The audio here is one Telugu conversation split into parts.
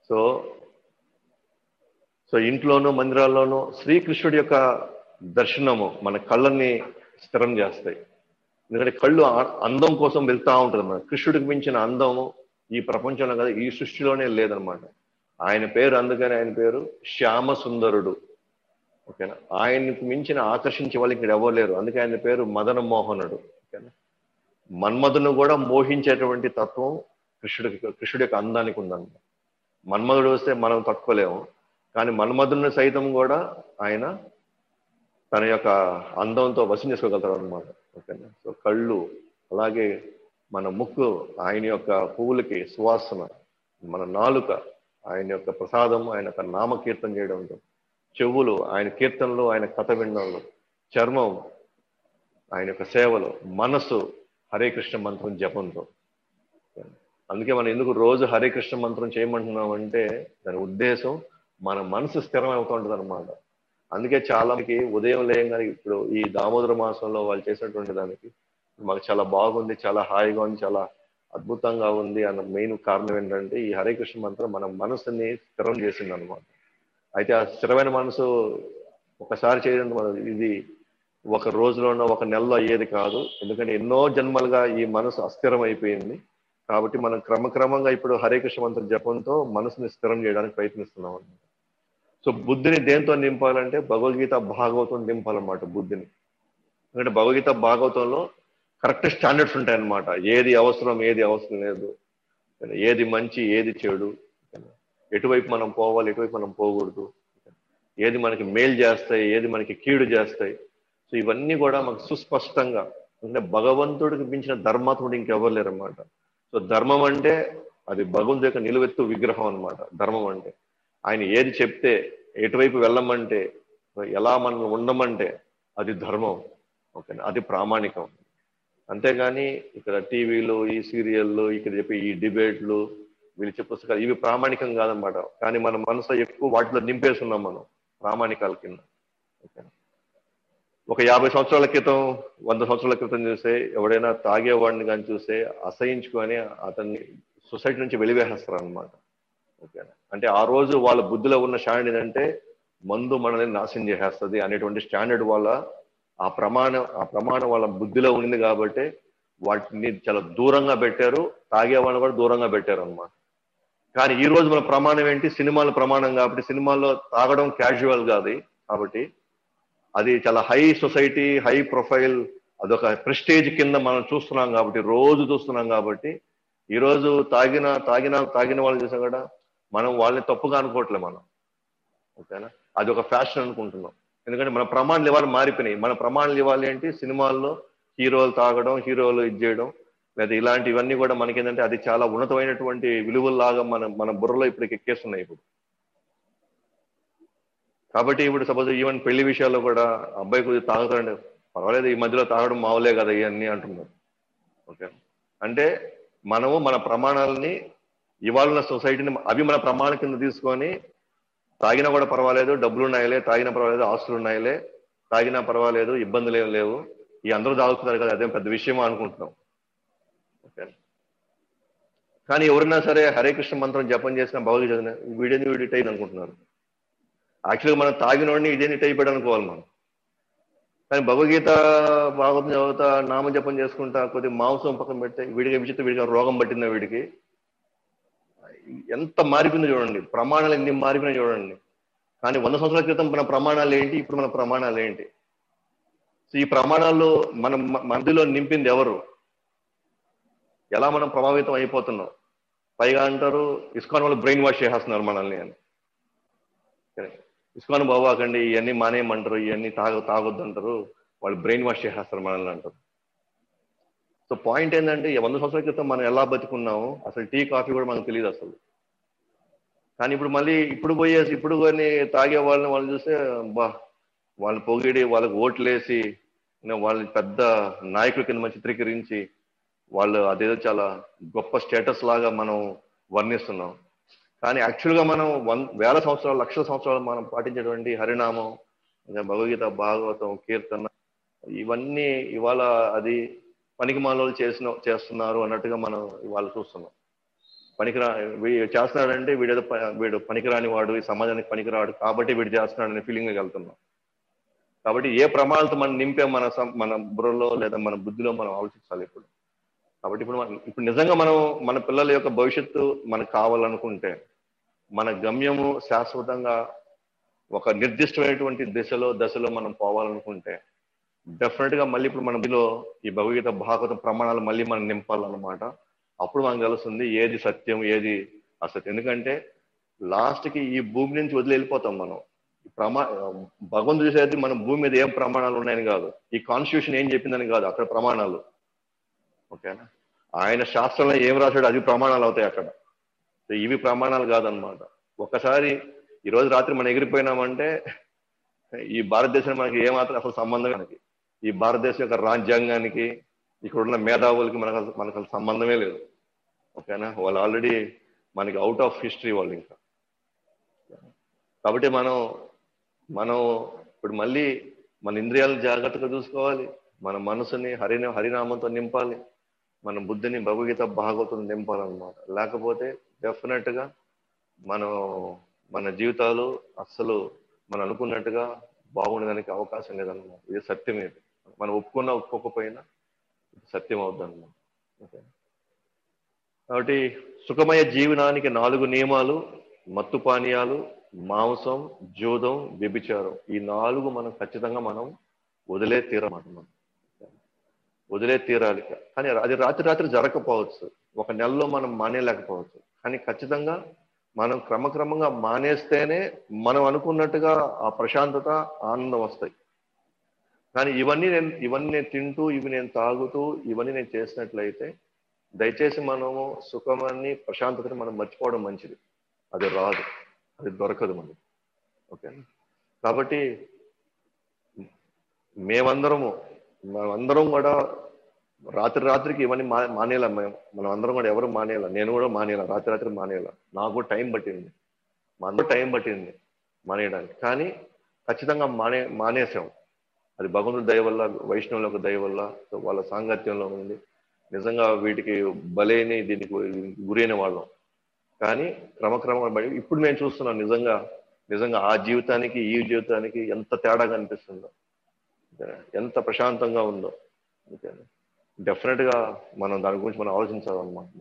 సో సో ఇంట్లోనూ మందిరాల్లోనూ శ్రీకృష్ణుడి యొక్క దర్శనము మన కళ్ళని స్థిరం చేస్తాయి ఎందుకంటే కళ్ళు ఆ- అందం కోసం వెళ్తా ఉంటుంది మన కృష్ణుడికి మించిన అందం ఈ ప్రపంచంలో కదా ఈ సృష్టిలోనే లేదనమాట ఆయన పేరు అందుకని ఆయన పేరు శ్యామ సుందరుడు ఓకేనా ఆయనకు మించిన ఆకర్షించే వాళ్ళు ఇక్కడ ఎవరు లేరు అందుకే ఆయన పేరు మదన మోహనుడు ఓకేనా మన్మధును కూడా మోహించేటువంటి తత్వం కృష్ణుడికి కృష్ణుడి యొక్క అందానికి ఉందన్నమాట మన్మధుడు వస్తే మనం తట్టుకోలేము కానీ మన్మధుని సైతం కూడా ఆయన తన యొక్క అందంతో వశం చేసుకోగలుగుతాడు అనమాట ఓకేనా సో కళ్ళు అలాగే మన ముక్కు ఆయన యొక్క పువ్వులకి సువాసన మన నాలుక ఆయన యొక్క ప్రసాదం ఆయన యొక్క నామకీర్తన చేయడంతో చెవులు ఆయన కీర్తనలు ఆయన కథ వినడంలో చర్మం ఆయన యొక్క సేవలు మనసు హరే కృష్ణ మంత్రం జపంతో అందుకే మనం ఎందుకు రోజు హరే కృష్ణ మంత్రం చేయమంటున్నాం అంటే దాని ఉద్దేశం మన మనసు స్థిరం అవుతూ ఉంటుంది అనమాట అందుకే చాలా మందికి ఉదయం లేయంగానే ఇప్పుడు ఈ దామోదర మాసంలో వాళ్ళు చేసినటువంటి దానికి మాకు చాలా బాగుంది చాలా హాయిగా ఉంది చాలా అద్భుతంగా ఉంది అన్న మెయిన్ కారణం ఏంటంటే ఈ హరే కృష్ణ మంత్రం మన మనసుని స్థిరం చేసింది అనమాట అయితే ఆ స్థిరమైన మనసు ఒకసారి చేయడం మన- ఇది ఒక రోజులోనో ఒక నెలలో అయ్యేది కాదు ఎందుకంటే ఎన్నో జన్మలుగా ఈ మనసు అస్థిరం అయిపోయింది కాబట్టి మనం క్రమక్రమంగా ఇప్పుడు హరే కృష్ణ మంత్రం జపంతో మనసుని స్థిరం చేయడానికి ప్రయత్నిస్తున్నాం అన్నమాట సో బుద్ధిని దేంతో నింపాలంటే భగవద్గీత భాగవతం నింపాలన్నమాట బుద్ధిని ఎందుకంటే భగవద్గీత భాగవతంలో కరెక్ట్ స్టాండర్డ్స్ ఉంటాయన్నమాట ఏది అవసరం ఏది అవసరం లేదు ఏది మంచి ఏది చెడు ఎటువైపు మనం పోవాలి ఎటువైపు మనం పోకూడదు ఏది మనకి మేలు చేస్తాయి ఏది మనకి కీడు చేస్తాయి సో ఇవన్నీ కూడా మనకు సుస్పష్టంగా అంటే భగవంతుడికి మించిన ధర్మాత్ముడు ఇంకెవరు లేరన్నమాట సో ధర్మం అంటే అది భగవంతుడి యొక్క నిలువెత్తు విగ్రహం అన్నమాట ధర్మం అంటే ఆయన ఏది చెప్తే ఎటువైపు వెళ్ళమంటే ఎలా మనం ఉండమంటే అది ధర్మం ఓకే అది ప్రామాణికం అంతేగాని ఇక్కడ టీవీలు ఈ సీరియళ్ళు ఇక్కడ చెప్పి ఈ డిబేట్లు వీళ్ళు చెప్పే పుస్తకాలు ఇవి ప్రామాణికం కాదనమాట కానీ మన మనసులో ఎక్కువ వాటిలో నింపేస్తున్నాం మనం ప్రామాణికాల కింద ఓకే ఒక యాభై సంవత్సరాల క్రితం వంద సంవత్సరాల క్రితం చూస్తే ఎవడైనా తాగేవాడిని కానీ చూస్తే అసహించుకొని అతన్ని సొసైటీ నుంచి వెలివేసేస్తారు అనమాట ఓకేనా అంటే ఆ రోజు వాళ్ళ బుద్ధిలో ఉన్న స్టాండర్డ్ ఏంటంటే మందు మనల్ని నాశనం చేసేస్తుంది అనేటువంటి స్టాండర్డ్ వల్ల ఆ ప్రమాణం ఆ ప్రమాణం వాళ్ళ బుద్ధిలో ఉంది కాబట్టి వాటిని చాలా దూరంగా పెట్టారు తాగే వాళ్ళని కూడా దూరంగా పెట్టారు అనమాట కానీ ఈ రోజు మన ప్రమాణం ఏంటి సినిమాల ప్రమాణం కాబట్టి సినిమాల్లో తాగడం క్యాజువల్ కాదు కాబట్టి అది చాలా హై సొసైటీ హై ప్రొఫైల్ అదొక ప్రెస్టేజ్ కింద మనం చూస్తున్నాం కాబట్టి రోజు చూస్తున్నాం కాబట్టి ఈ రోజు తాగిన తాగిన తాగిన వాళ్ళు చూసా కూడా మనం వాళ్ళని తప్పుగా అనుకోవట్లే మనం ఓకేనా అది ఒక ఫ్యాషన్ అనుకుంటున్నాం ఎందుకంటే మన ప్రమాణాలు ఇవాళ మారిపోయినాయి మన ప్రమాణాలు ఇవ్వాలి ఏంటి సినిమాల్లో హీరోలు తాగడం హీరోలు ఇది చేయడం లేదా ఇలాంటి ఇవన్నీ కూడా మనకి ఏంటంటే అది చాలా ఉన్నతమైనటువంటి విలువల్లాగా మన మన బుర్రలో ఇప్పుడు ఎక్కేస్తున్నాయి ఇప్పుడు కాబట్టి ఇప్పుడు సపోజ్ ఈవెన్ పెళ్లి విషయాల్లో కూడా అబ్బాయి కొద్దిగా తాగుతాడంటే పర్వాలేదు ఈ మధ్యలో తాగడం మావులే కదా ఇవన్నీ అంటున్నారు ఓకే అంటే మనము మన ప్రమాణాలని ఇవాళ ఉన్న సొసైటీని అవి మన ప్రమాణం కింద తీసుకొని తాగినా కూడా పర్వాలేదు డబ్బులు ఉన్నాయిలే తాగినా పర్వాలేదు ఆస్తులు ఉన్నాయిలే తాగినా పర్వాలేదు ఇబ్బందులు ఏం లేవు ఈ అందరూ తాగుతున్నారు కదా అదేం పెద్ద విషయం అనుకుంటున్నాం ఓకే కానీ ఎవరైనా సరే హరే కృష్ణ మంత్రం జపం చేసిన భగవద్గీత చదివిన వీడిని వీడి టైప్ అనుకుంటున్నారు యాక్చువల్గా మనం తాగినోడిని ఇదేని టైప్ అనుకోవాలి మనం కానీ భగవద్గీత భాగవతం చదువుతా నామ జపం చేసుకుంటా కొద్దిగా మాంసం పక్కన పెడితే వీడికి విచిత్ర వీడికి రోగం పట్టిందా వీడికి ఎంత మారిపోయిందో చూడండి ప్రమాణాలు ఎన్ని మారిపోయినా చూడండి కానీ వంద సంవత్సరాల క్రితం మన ప్రమాణాలు ఏంటి ఇప్పుడు మన ప్రమాణాలు ఏంటి సో ఈ ప్రమాణాలు మన మధ్యలో నింపింది ఎవరు ఎలా మనం ప్రభావితం అయిపోతున్నాం పైగా అంటారు ఇస్కాన్ వాళ్ళు బ్రెయిన్ వాష్ చేసేస్తున్నారు మనల్ని అని ఇస్కాన్ బాబాకండి ఇవన్నీ మానేయమంటారు ఇవన్నీ తాగ తాగొద్దు అంటారు వాళ్ళు బ్రెయిన్ వాష్ చేసేస్తారు మనల్ని అంటారు సో పాయింట్ ఏంటంటే ఈ వంద సంవత్సరాల క్రితం మనం ఎలా బతుకున్నాము అసలు టీ కాఫీ కూడా మనకు తెలియదు అసలు కానీ ఇప్పుడు మళ్ళీ ఇప్పుడు పోయేసి ఇప్పుడు కానీ తాగే వాళ్ళని వాళ్ళు చూస్తే బా వాళ్ళు పొగిడి వాళ్ళకి ఓట్లేసి వాళ్ళ పెద్ద నాయకుల కింద మనం చిత్రీకరించి వాళ్ళు అదేదో చాలా గొప్ప స్టేటస్ లాగా మనం వర్ణిస్తున్నాం కానీ యాక్చువల్గా మనం వన్ వేల సంవత్సరాలు లక్షల సంవత్సరాలు మనం పాటించేటువంటి హరినామం భగవద్గీత భాగవతం కీర్తన ఇవన్నీ ఇవాళ అది పనికి మాలో చేసిన చేస్తున్నారు అన్నట్టుగా మనం ఇవాళ చూస్తున్నాం పనికిరా వీడు చేస్తున్నాడంటే వీడేదో ప- వీడు పనికిరాని వాడు ఈ సమాజానికి పనికిరాడు కాబట్టి వీడు చేస్తున్నాడు అనే ఫీలింగ్ వెళ్తున్నాం కాబట్టి ఏ ప్రమాదాలతో మనం నింపే మన సం- మన బుర్రలో లేదా మన బుద్ధిలో మనం ఆలోచించాలి ఇప్పుడు కాబట్టి ఇప్పుడు మనం ఇప్పుడు నిజంగా మనం మన పిల్లల యొక్క భవిష్యత్తు మనకు కావాలనుకుంటే మన గమ్యము శాశ్వతంగా ఒక నిర్దిష్టమైనటువంటి దిశలో దశలో మనం పోవాలనుకుంటే డెఫినెట్ గా మళ్ళీ ఇప్పుడు మన బుద్ధిలో ఈ భగవద్గీత భాగవత ప్రమాణాలు మళ్ళీ మనం నింపాలన్నమాట అప్పుడు మనకు తెలుస్తుంది ఏది సత్యం ఏది అసత్యం ఎందుకంటే లాస్ట్ కి ఈ భూమి నుంచి వదిలి వెళ్ళిపోతాం మనం ఈ ప్రమా భగవంతుడు చూసేది మన భూమి మీద ఏం ప్రమాణాలు ఉన్నాయని కాదు ఈ కాన్స్టిట్యూషన్ ఏం చెప్పిందని కాదు అక్కడ ప్రమాణాలు ఓకేనా ఆయన శాస్త్రంలో ఏం రాశాడో అది ప్రమాణాలు అవుతాయి అక్కడ సో ఇవి ప్రమాణాలు కాదనమాట ఒక్కసారి ఈ రోజు రాత్రి మనం ఎగిరిపోయినామంటే ఈ భారతదేశం మనకి ఏమాత్రం అసలు సంబంధం మనకి ఈ భారతదేశం యొక్క రాజ్యాంగానికి ఇక్కడ ఉన్న మేధావులకి మనకు అసలు- మనకు అసలు సంబంధమే లేదు ఓకేనా వాళ్ళు ఆల్రెడీ మనకి అవుట్ ఆఫ్ హిస్టరీ వాళ్ళు ఇంకా కాబట్టి మనం మనం ఇప్పుడు మళ్ళీ మన ఇంద్రియాలను జాగ్రత్తగా చూసుకోవాలి మన మనసుని హరిన హరినామంతో నింపాలి మన బుద్ధిని భగవద్గీత భాగవతం నింపాలన్నమాట లేకపోతే డెఫినెట్ గా మనం మన జీవితాలు అస్సలు మనం అనుకున్నట్టుగా బాగుండడానికి అవకాశం లేదన్నమాట ఇది సత్యం ఇది మనం ఒప్పుకున్నా ఒప్పుకోకపోయినా ఇది సత్యం అవుద్ది అన్నమాట ఓకే కాబట్టి సుఖమయ జీవనానికి నాలుగు నియమాలు మత్తు పానీయాలు మాంసం జూదం వ్యభిచారం ఈ నాలుగు మనం ఖచ్చితంగా మనం వదిలే తీరమాట మనం వదిలే తీరాలి కానీ అది రాత్రి రాత్రి జరగకపోవచ్చు ఒక నెలలో మనం మానేయలేకపోవచ్చు కానీ ఖచ్చితంగా మనం క్రమక్రమంగా మానేస్తేనే మనం అనుకున్నట్టుగా ఆ ప్రశాంతత ఆనందం వస్తాయి కానీ ఇవన్నీ నేను ఇవన్నీ నేను తింటూ ఇవి నేను తాగుతూ ఇవన్నీ నేను చేసినట్లయితే దయచేసి మనము సుఖమాన్ని ప్రశాంతతని మనం మర్చిపోవడం మంచిది అది రాదు అది దొరకదు మనకి ఓకే కాబట్టి మేమందరము మేమందరం కూడా రాత్రి రాత్రికి ఇవన్నీ మా మానేలా మేము మనం అందరం కూడా ఎవరు మానేలా నేను కూడా మానేలా రాత్రి రాత్రి మానేలా నాకు టైం పట్టింది మా అందరూ టైం పట్టింది మానేయడానికి కానీ ఖచ్చితంగా మానే మానేసాం అది భగవంతుడి దయ వల్ల వైష్ణవుల యొక్క దయ వల్ల సో వాళ్ళ సాంగత్యంలో ఉంది నిజంగా వీటికి బలేని దీనికి గురైన వాళ్ళం కానీ క్రమక్రమంగా బడి ఇప్పుడు మేము చూస్తున్నాం నిజంగా నిజంగా ఆ జీవితానికి ఈ జీవితానికి ఎంత తేడా కనిపిస్తుందో ఓకేనా? ఎంత ప్రశాంతంగా ఉందో ఓకేనా? డెఫినెట్ గా మనం దాని గురించి మనం ఆలోచించాలన్నమాట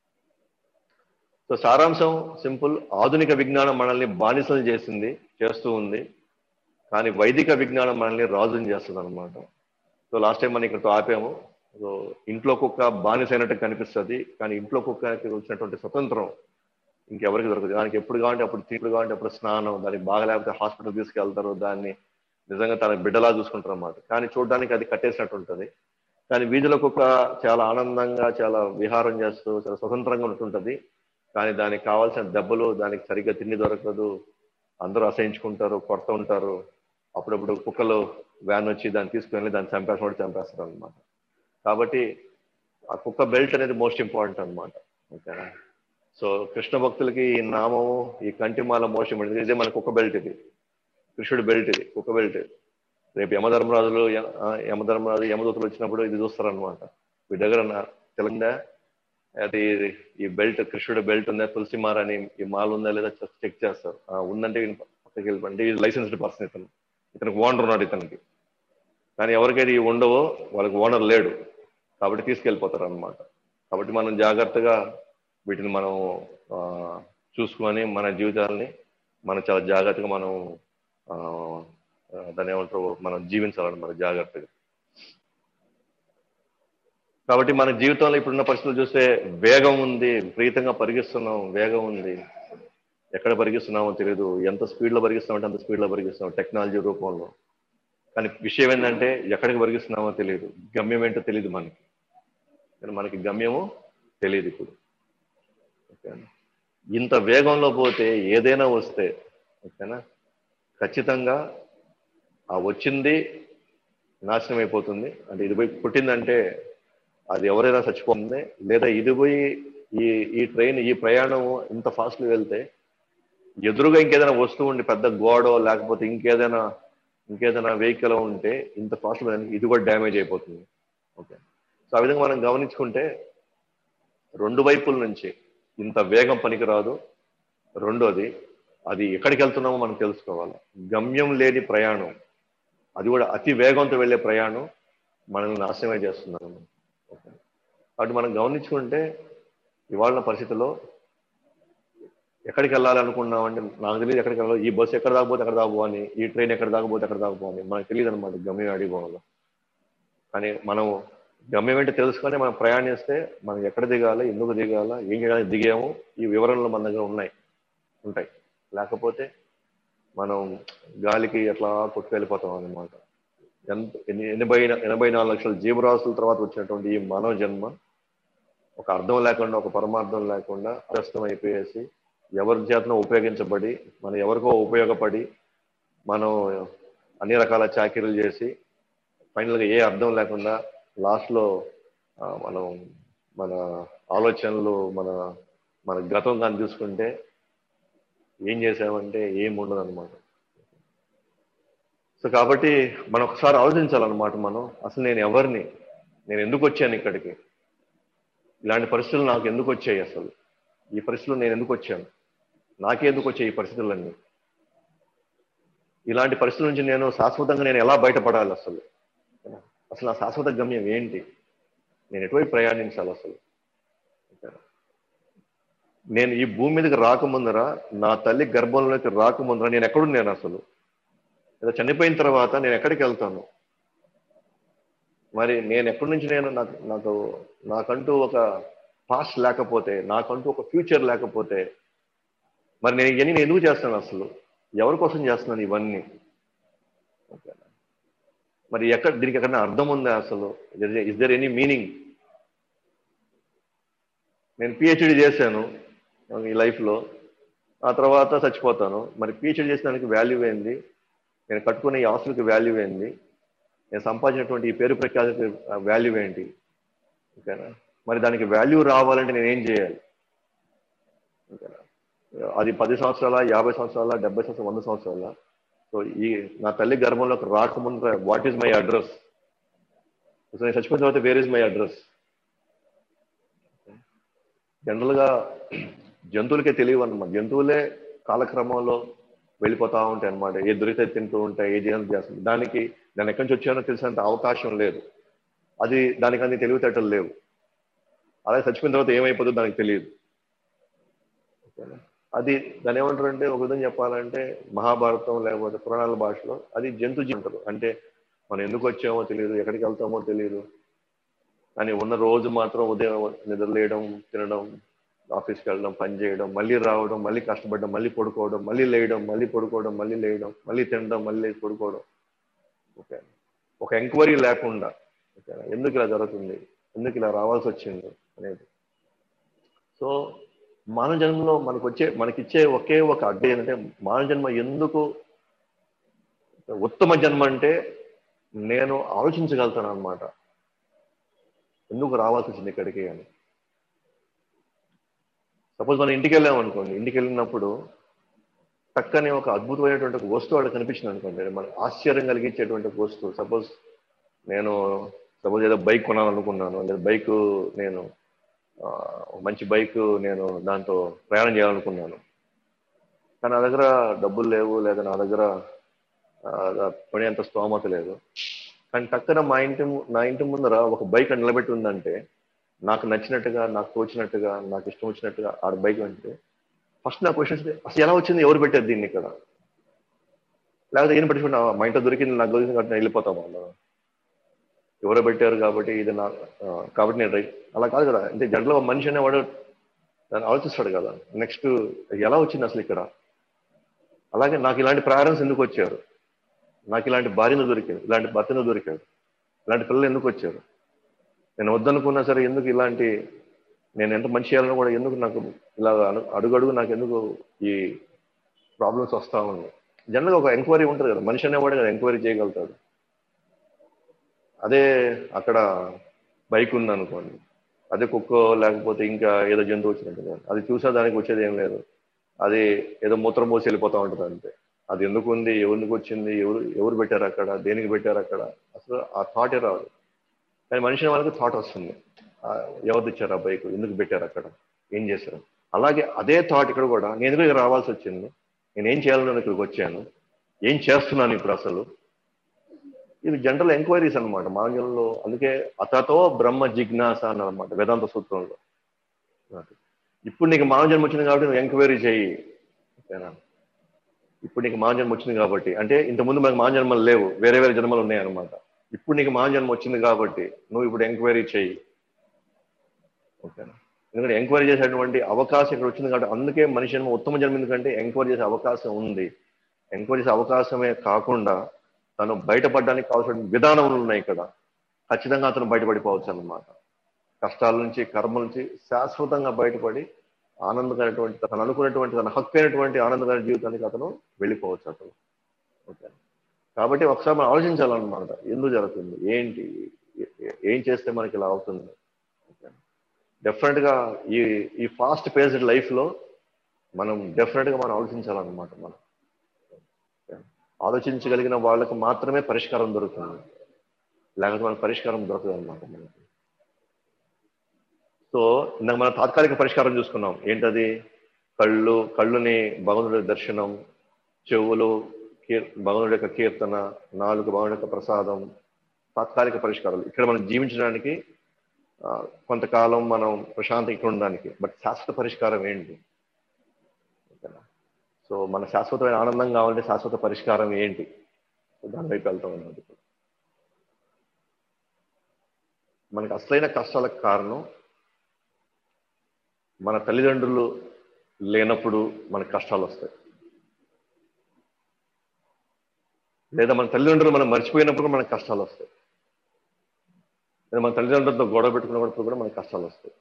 సో సారాంశం సింపుల్ ఆధునిక విజ్ఞానం మనల్ని బానిసలు చేసింది చేస్తూ ఉంది కానీ వైదిక విజ్ఞానం మనల్ని రాజుని చేస్తుంది అనమాట సో లాస్ట్ టైం మనం ఇక్కడ ఆపాము సో ఇంట్లో కుక్క బానిస అయినట్టు కనిపిస్తుంది కానీ ఇంట్లో కుక్కకి వచ్చినటువంటి స్వతంత్రం ఇంకెవరికి దొరకదు దానికి ఎప్పుడు కావాలంటే అప్పుడు తీపుడు కావాలంటే అప్పుడు స్నానం దానికి బాగా లేకపోతే హాస్పిటల్ తీసుకెళ్తారు దాన్ని నిజంగా తన బిడ్డలా చూసుకుంటారు అన్నమాట కానీ చూడడానికి అది కట్టేసినట్టు ఉంటుంది కానీ వీధిలో కుక్క చాలా ఆనందంగా చాలా విహారం చేస్తూ చాలా స్వతంత్రంగా ఉంటుంటది కానీ దానికి కావాల్సిన దెబ్బలు దానికి సరిగ్గా తిండి దొరకదు అందరూ అసహించుకుంటారు కొడతా ఉంటారు అప్పుడప్పుడు కుక్కలు వ్యాన్ వచ్చి దాన్ని తీసుకుని దాన్ని చంపేసిన కూడా చంపేస్తారు అనమాట కాబట్టి ఆ కుక్క బెల్ట్ అనేది మోస్ట్ ఇంపార్టెంట్ అనమాట ఓకేనా సో కృష్ణ భక్తులకి ఈ నామము ఈ కంటిమాల మోస్ట్ ఇంపార్టెంట్ ఇదే మన కుక్క బెల్ట్ ఇది కృష్ణుడి బెల్ట్ ఇది కుక్క బెల్ట్ రేపు యమధర్మరాజులు య- ఆ, యమధర్మరాజు యమదూతలు వచ్చినప్పుడు ఇది చూస్తారనమాట మీ దగ్గర నా- తెలంగా అది ఈ బెల్ట్ కృష్ణుడి బెల్ట్ ఉందా తులసి మార అని ఈ మాల ఉందా లేదా చెక్ చేస్తారు ఆ, ఉందంటే ఈయన పక్కకి వెళ్ళిపోండి ఇది లైసెన్స్డ్ పర్సన్ ఇతను ఇతనికి ఓనర్ ఉన్నాడు ఇతనికి కానీ ఎవరికైతే ఇవి ఉండవో వాళ్ళకి ఓనర్ లేడు కాబట్టి తీసుకెళ్ళిపోతారు అనమాట కాబట్టి మనం జాగ్రత్తగా వీటిని మనం ఆ, చూసుకొని మన జీవితాలని మనం చాలా జాగ్రత్తగా మనం ఆ, ఆ, దాన్ని ఏమంటారు మనం జీవించాలన్నమాట జాగ్రత్తగా కాబట్టి మన జీవితంలో ఇప్పుడున్న పరిస్థితులు చూస్తే వేగం ఉంది విపరీతంగా పరిగిస్తున్నాం వేగం ఉంది ఎక్కడ పరిగిస్తున్నామో తెలియదు ఎంత స్పీడ్ లో పరిగిస్తున్నామంటే అంత స్పీడ్ లో పరిగిస్తున్నాం టెక్నాలజీ రూపంలో కానీ విషయం ఏంటంటే ఎక్కడికి పరిగిస్తున్నామో తెలియదు గమ్యం ఏంటో తెలియదు మనకి కానీ మనకి గమ్యము తెలియదు ఇప్పుడు ఓకేనా ఇంత వేగంలో పోతే ఏదైనా వస్తే ఓకేనా ఖచ్చితంగా ఆ వచ్చింది నాశనం అయిపోతుంది అంటే ఇది పోయి పుట్టిందంటే అది ఎవరైనా చచ్చిపోతుంది లేదా ఇది పోయి ఈ ఈ ట్రైన్ ఈ ప్రయాణం ఇంత ఫాస్ట్గా వెళ్తే ఎదురుగా ఇంకేదైనా వస్తువు ఉండి పెద్ద గోడో లేకపోతే ఇంకేదైనా ఇంకేదైనా వెహికల్ ఉంటే ఇంత ఫాస్ట్ ఇది కూడా డ్యామేజ్ అయిపోతుంది ఓకే సో ఆ విధంగా మనం గమనించుకుంటే రెండు వైపుల నుంచి ఇంత వేగం పనికిరాదు రెండోది అది ఎక్కడికి వెళ్తున్నామో మనం తెలుసుకోవాలి గమ్యం లేని ప్రయాణం అది కూడా అతి వేగంతో వెళ్ళే ప్రయాణం మనల్ని నాశనమే చేస్తున్నాను కాబట్టి మనం గమనించుకుంటే ఇవాళ పరిస్థితిలో ఎక్కడికి వెళ్ళాలి అనుకున్నామంటే నాకు తెలియదు ఎక్కడికి వెళ్ళాలి ఈ బస్సు ఎక్కడ దాకపోతే ఎక్కడ దాకపోని ఈ ట్రైన్ ఎక్కడ దాకపోతే ఎక్కడ దాకపోని మనకు తెలియదు అనమాట గమ్యం అడిగిపోవడం కానీ మనం గమ్యం ఏంటో తెలుసుకొని మనం ప్రయాణిస్తే మనం ఎక్కడ దిగాలి ఎందుకు దిగాల ఏం చేయడానికి దిగాము ఈ వివరణలు మన దగ్గర ఉన్నాయి ఉంటాయి లేకపోతే మనం గాలికి ఎట్లా కొట్టుకెళ్ళిపోతాం అనమాట ఎంత ఎన్ని- ఎనభై ఎనభై నాలుగు లక్షల జీవరాశుల తర్వాత వచ్చినటువంటి ఈ మానవ జన్మ ఒక అర్థం లేకుండా ఒక పరమార్థం లేకుండా అస్తం అయిపోయేసి ఎవరి చేతనో ఉపయోగించబడి మనం ఎవరికో ఉపయోగపడి మనం అన్ని రకాల చాకరీలు చేసి ఫైనల్గా ఏ అర్థం లేకుండా లాస్ట్లో మనం మన ఆలోచనలు మన మన గతం కానీ చూసుకుంటే ఏం చేసామంటే ఏం ఉండదు అనమాట సో కాబట్టి మనం ఒకసారి ఆలోచించాలన్నమాట మనం అసలు నేను ఎవరిని నేను ఎందుకు వచ్చాను ఇక్కడికి ఇలాంటి పరిస్థితులు నాకు ఎందుకు వచ్చాయి అసలు ఈ పరిస్థితులు నేను ఎందుకు వచ్చాను నాకే ఎందుకు వచ్చాయి ఈ పరిస్థితులన్నీ ఇలాంటి పరిస్థితుల నుంచి నేను శాశ్వతంగా నేను ఎలా బయటపడాలి అసలు అసలు నా శాశ్వత గమ్యం ఏంటి నేను ఎటువైపు ప్రయాణించాలి అసలు నేను ఈ భూమి మీదకి రాకముందర నా తల్లి గర్భంలోకి రాకముందర నేను ఎక్కడున్నాను అసలు లేదా చనిపోయిన తర్వాత నేను ఎక్కడికి వెళ్తాను మరి నేను ఎక్కడి నుంచి నేను నాకు నాకు నాకంటూ ఒక పాస్ట్ లేకపోతే నాకంటూ ఒక ఫ్యూచర్ లేకపోతే మరి నేను ఇవన్నీ నేను ఎందుకు చేస్తాను అసలు ఎవరి కోసం చేస్తున్నాను ఇవన్నీ ఓకేనా? మరి ఎక్కడ దీనికి ఎక్కడైనా అర్థం ఉందా అసలు ఇస్ దర్ ఎనీ మీనింగ్ నేను పిహెచ్డి చేశాను ఈ లైఫ్లో ఆ తర్వాత చచ్చిపోతాను మరి పిహెచ్డి చేసిన దానికి వాల్యూ ఏంది నేను కట్టుకునే ఈ ఆస్తులకి వాల్యూ ఏంది నేను సంపాదించినటువంటి ఈ పేరు ప్రఖ్యాతికి వాల్యూ ఏంటి ఓకేనా మరి దానికి వాల్యూ రావాలంటే నేను ఏం చేయాలి ఓకేనా అది పది సంవత్సరాల యాభై సంవత్సరాల డెబ్బై సంవత్సరాల వంద సంవత్సరాల సో ఈ నా తల్లి గర్భంలోకి రాకముందు what is my address so నేను చచ్చిపోయిన తర్వాత వేర్ ఇస్ మై అడ్రస్ జనరల్గా జంతువులకే తెలియవు అనమాట జంతువులే కాలక్రమంలో వెళ్ళిపోతా ఉంటాయి అనమాట ఏ దొరికితే తింటూ ఉంటాయి ఏ జీవనం చేస్తుంది దానికి దాని ఎక్కడి నుంచి వచ్చానో తెలిసినంత అవకాశం లేదు అది దానికి అన్ని తెలివితేటలు లేవు అలాగే చచ్చిపోయిన తర్వాత ఏమైపోతుందో దానికి తెలియదు ఓకేనా? అది దాని ఏమంటారు అంటే ఒక విధంగా చెప్పాలంటే మహాభారతం లేకపోతే పురాణాల భాషలో అది జంతు జీవితాలు అంటే మనం ఎందుకు వచ్చామో తెలియదు ఎక్కడికి వెళ్తామో తెలియదు కానీ ఉన్న రోజు మాత్రం ఉదయం నిద్రలేయడం తినడం ఆఫీస్కి వెళ్ళడం పని చేయడం మళ్ళీ రావడం మళ్ళీ కష్టపడడం మళ్ళీ పడుకోవడం మళ్ళీ లేయడం మళ్ళీ పడుకోవడం మళ్ళీ లేయడం మళ్ళీ తినడం మళ్ళీ లేచి పడుకోవడం ఓకే ఒక ఎంక్వైరీ లేకుండా ఓకే ఎందుకు ఇలా జరుగుతుంది ఎందుకు ఇలా రావాల్సి వచ్చింది అనేది సో మానవ జన్మలో మనకు వచ్చే మనకిచ్చే ఒకే ఒక అడ్డు ఏంటంటే మానవ జన్మ ఎందుకు ఉత్తమ జన్మ అంటే నేను ఆలోచించగలుగుతాను అనమాట ఎందుకు రావాల్సి వచ్చింది ఇక్కడికి అని సపోజ్ మనం ఇంటికి వెళ్ళాం అనుకోండి ఇంటికి వెళ్ళినప్పుడు పక్కనే ఒక అద్భుతమైనటువంటి ఒక వస్తువు అక్కడ కనిపించింది అనుకోండి మన ఆశ్చర్యం కలిగించేటువంటి ఒక వస్తువు సపోజ్ నేను సపోజ్ ఏదో బైక్ కొనాలనుకున్నాను లేదా బైక్ నేను ఆ, ఒక మంచి బైక్ నేను దాంతో ప్రయాణం చేయాలనుకున్నాను కానీ నా దగ్గర డబ్బులు లేవు లేదా నా దగ్గర ఆ, కొనేంత స్తోమత లేదు కానీ టక్కన మా ఇంటి ము- నా ఇంటి ముందర ఒక బైక్ నిలబెట్టి ఉందంటే నాకు నచ్చినట్టుగా నాకు తోచినట్టుగా నాకు ఇష్టం వచ్చినట్టుగా ఆ బైక్ అంటే ఫస్ట్ నా క్వశ్చన్స్ అసలు ఎలా వచ్చింది ఎవరు పెట్టారు దీన్ని ఇక్కడ లేకపోతే ఏం పట్టించుకున్నా మా ఇంట్లో దొరికింది నాకు దొరికింది కాబట్టి నేను వెళ్ళిపోతాం అలా ఎవరో పెట్టారు కాబట్టి ఇది నా ఆ, కాబట్టి నేను రైట్ అలా కాదు కదా అంటే జనరల్గా మనిషి అనేవాడు దాన్ని ఆలోచిస్తాడు కదా నెక్స్ట్ ఎలా వచ్చింది అసలు ఇక్కడ అలాగే నాకు ఇలాంటి పేరెంట్స్ ఎందుకు వచ్చారు నాకు ఇలాంటి భార్యను దొరికారు ఇలాంటి భర్తను దొరికారు ఇలాంటి పిల్లలు ఎందుకు వచ్చారు నేను వద్దనుకున్నా సరే ఎందుకు ఇలాంటి నేను ఎంత మంచి చేయాలన్నా కూడా ఎందుకు నాకు ఇలా అడు- అడుగడుగు నాకు ఎందుకు ఈ ప్రాబ్లమ్స్ వస్తా ఉన్నాయి జనరల్గా ఒక ఎంక్వైరీ ఉంటుంది కదా మనిషి అనేవాడు కదా ఎంక్వైరీ చేయగలుగుతాడు అదే అక్కడ బైక్ ఉంది అనుకోండి అదే కుక్కో లేకపోతే ఇంకా ఏదో జంతువు వచ్చినట్టు అది చూసా దానికి వచ్చేది ఏం లేదు అది ఏదో మూత్రం పోసి వెళ్ళిపోతా ఉంటుంది అంతే అది ఎందుకు ఉంది ఎవరికి వచ్చింది ఎవరు ఎవరు పెట్టారు అక్కడ దేనికి పెట్టారు అక్కడ అసలు ఆ థాటే రాదు కానీ మనిషి వాళ్ళకి థాట్ వస్తుంది ఆ, ఎవరు తెచ్చారు ఆ బైక్ ఎందుకు పెట్టారు అక్కడ ఏం చేశారు అలాగే అదే థాట్ ఇక్కడ కూడా నేను ఎందుకు ఇక్కడ రావాల్సి వచ్చింది నేను ఏం చేయాలని ఇక్కడికి వచ్చాను ఏం చేస్తున్నాను ఇప్పుడు అసలు ఇవి జనరల్ ఎంక్వైరీస్ అనమాట మాంగంలో అందుకే అతతో బ్రహ్మ జిజ్ఞాస అన్నమాట వేదాంత సూత్రంలో ఇప్పుడు నీకు మానవ జన్మ వచ్చింది కాబట్టి నువ్వు ఎంక్వైరీ చేయి ఓకేనా ఇప్పుడు నీకు మానవ జన్మ వచ్చింది కాబట్టి అంటే ఇంతకుముందు మనకు మానవ జన్మలు లేవు వేరే వేరే జన్మలు ఉన్నాయన్నమాట ఇప్పుడు నీకు మానవ జన్మ వచ్చింది కాబట్టి నువ్వు ఇప్పుడు ఎంక్వైరీ చేయి ఓకేనా ఎందుకంటే ఎంక్వైరీ చేసేటువంటి అవకాశం ఇక్కడ వచ్చింది కాబట్టి అందుకే మనిషి జన్మ ఉత్తమ జన్మ ఎందుకంటే ఎంక్వైరీ చేసే అవకాశం ఉంది ఎంక్వైరీ చేసే అవకాశమే కాకుండా తను బయటపడడానికి కావాల్సిన విధానములు ఉన్నాయి ఇక్కడ ఖచ్చితంగా అతను బయటపడిపోవచ్చు అన్నమాట కష్టాల నుంచి కర్మ నుంచి శాశ్వతంగా బయటపడి ఆనందకరమైనటువంటి తను అనుకున్నటువంటి తన హక్కు అయినటువంటి ఆనందకర జీవితానికి అతను వెళ్ళిపోవచ్చు అతను ఓకే కాబట్టి ఒకసారి మనం ఆలోచించాలన్నమాట ఎందుకు జరుగుతుంది ఏంటి ఏం చేస్తే మనకి ఇలా అవుతుంది డెఫినెట్ గా ఈ ఈ ఫాస్ట్ పేస్డ్ లైఫ్ లో మనం డెఫినెట్ గా మనం ఆలోచించాలన్నమాట మనం ఆలోచించగలిగిన వాళ్ళకి మాత్రమే పరిష్కారం దొరుకుతుంది లేకపోతే మనకు పరిష్కారం దొరకదు అనమాట మనకి సో ఇందాక మనం తాత్కాలిక పరిష్కారం చూసుకున్నాం ఏంటది కళ్ళు కళ్ళుని భగవంతుడి దర్శనం చెవులు కీర్ భగవంతుడి యొక్క కీర్తన నాలుగు భగవంతుడి యొక్క ప్రసాదం తాత్కాలిక పరిష్కారాలు ఇక్కడ మనం జీవించడానికి కొంతకాలం మనం ప్రశాంతం ఇక్కడ ఉండడానికి బట్ శాశ్వత పరిష్కారం ఏంటి సో మన శాశ్వతమైన ఆనందం కావాలంటే శాశ్వత పరిష్కారం ఏంటి దాని వైపు వెళ్తాం అన్నది మనకి అసలైన కష్టాలకు కారణం మన తల్లిదండ్రులు లేనప్పుడు మనకు కష్టాలు వస్తాయి లేదా మన తల్లిదండ్రులు మనం మర్చిపోయినప్పుడు మనకు కష్టాలు వస్తాయి లేదా మన తల్లిదండ్రులతో గొడవ పెట్టుకున్నప్పుడు కూడా మనకు కష్టాలు వస్తాయి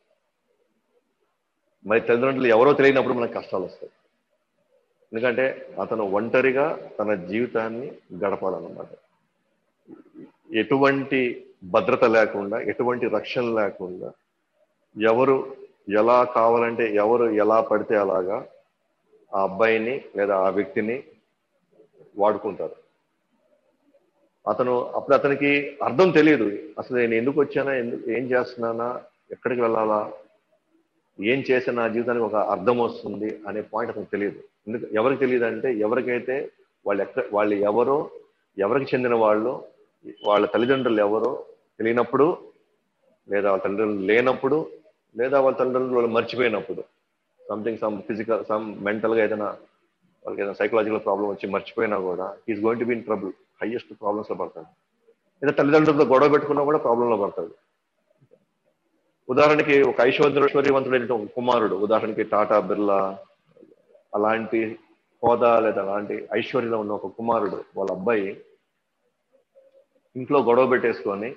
మరి తల్లిదండ్రులు ఎవరో తెలియనప్పుడు మనకు కష్టాలు వస్తాయి ఎందుకంటే అతను ఒంటరిగా తన జీవితాన్ని గడపాలన్నమాట ఎటువంటి భద్రత లేకుండా ఎటువంటి రక్షణ లేకుండా ఎవరు ఎలా కావాలంటే ఎవరు ఎలా పడితే అలాగా ఆ అబ్బాయిని లేదా ఆ వ్యక్తిని వాడుకుంటారు అతను అప్పుడు అతనికి అర్థం తెలియదు అసలు నేను ఎందుకు వచ్చానా ఎందుకు ఏం చేస్తున్నానా ఎక్కడికి వెళ్ళాలా ఏం చేస్తే నా జీవితానికి ఒక అర్థం వస్తుంది అనే పాయింట్ అతనికి తెలియదు ఎందుకు ఎవరికి తెలియదు అంటే ఎవరికైతే వాళ్ళు ఎక్క వాళ్ళు ఎవరో ఎవరికి చెందిన వాళ్ళు వాళ్ళ తల్లిదండ్రులు ఎవరో తెలియనప్పుడు లేదా వాళ్ళ తల్లిదండ్రులు లేనప్పుడు లేదా వాళ్ళ తల్లిదండ్రులు వాళ్ళు మర్చిపోయినప్పుడు సంథింగ్ సమ్ ఫిజికల్ సమ్ మెంటల్గా ఏదైనా వాళ్ళకి ఏదైనా సైకలాజికల్ ప్రాబ్లం వచ్చి మర్చిపోయినా కూడా is going to be in trouble highest ప్రాబ్లమ్స్లో పడతాడు లేదా తల్లిదండ్రులతో గొడవ పెట్టుకున్నా కూడా ప్రాబ్లంలో పడతాడు ఉదాహరణకి ఒక ఐశ్వర్యవంతుడైన ఒక కుమారుడు ఉదాహరణకి టాటా బిర్లా అలాంటి హోదా లేదా అలాంటి ఐశ్వర్యంలో ఉన్న ఒక కుమారుడు వాళ్ళ అబ్బాయి ఇంట్లో గొడవ పెట్టేసుకొని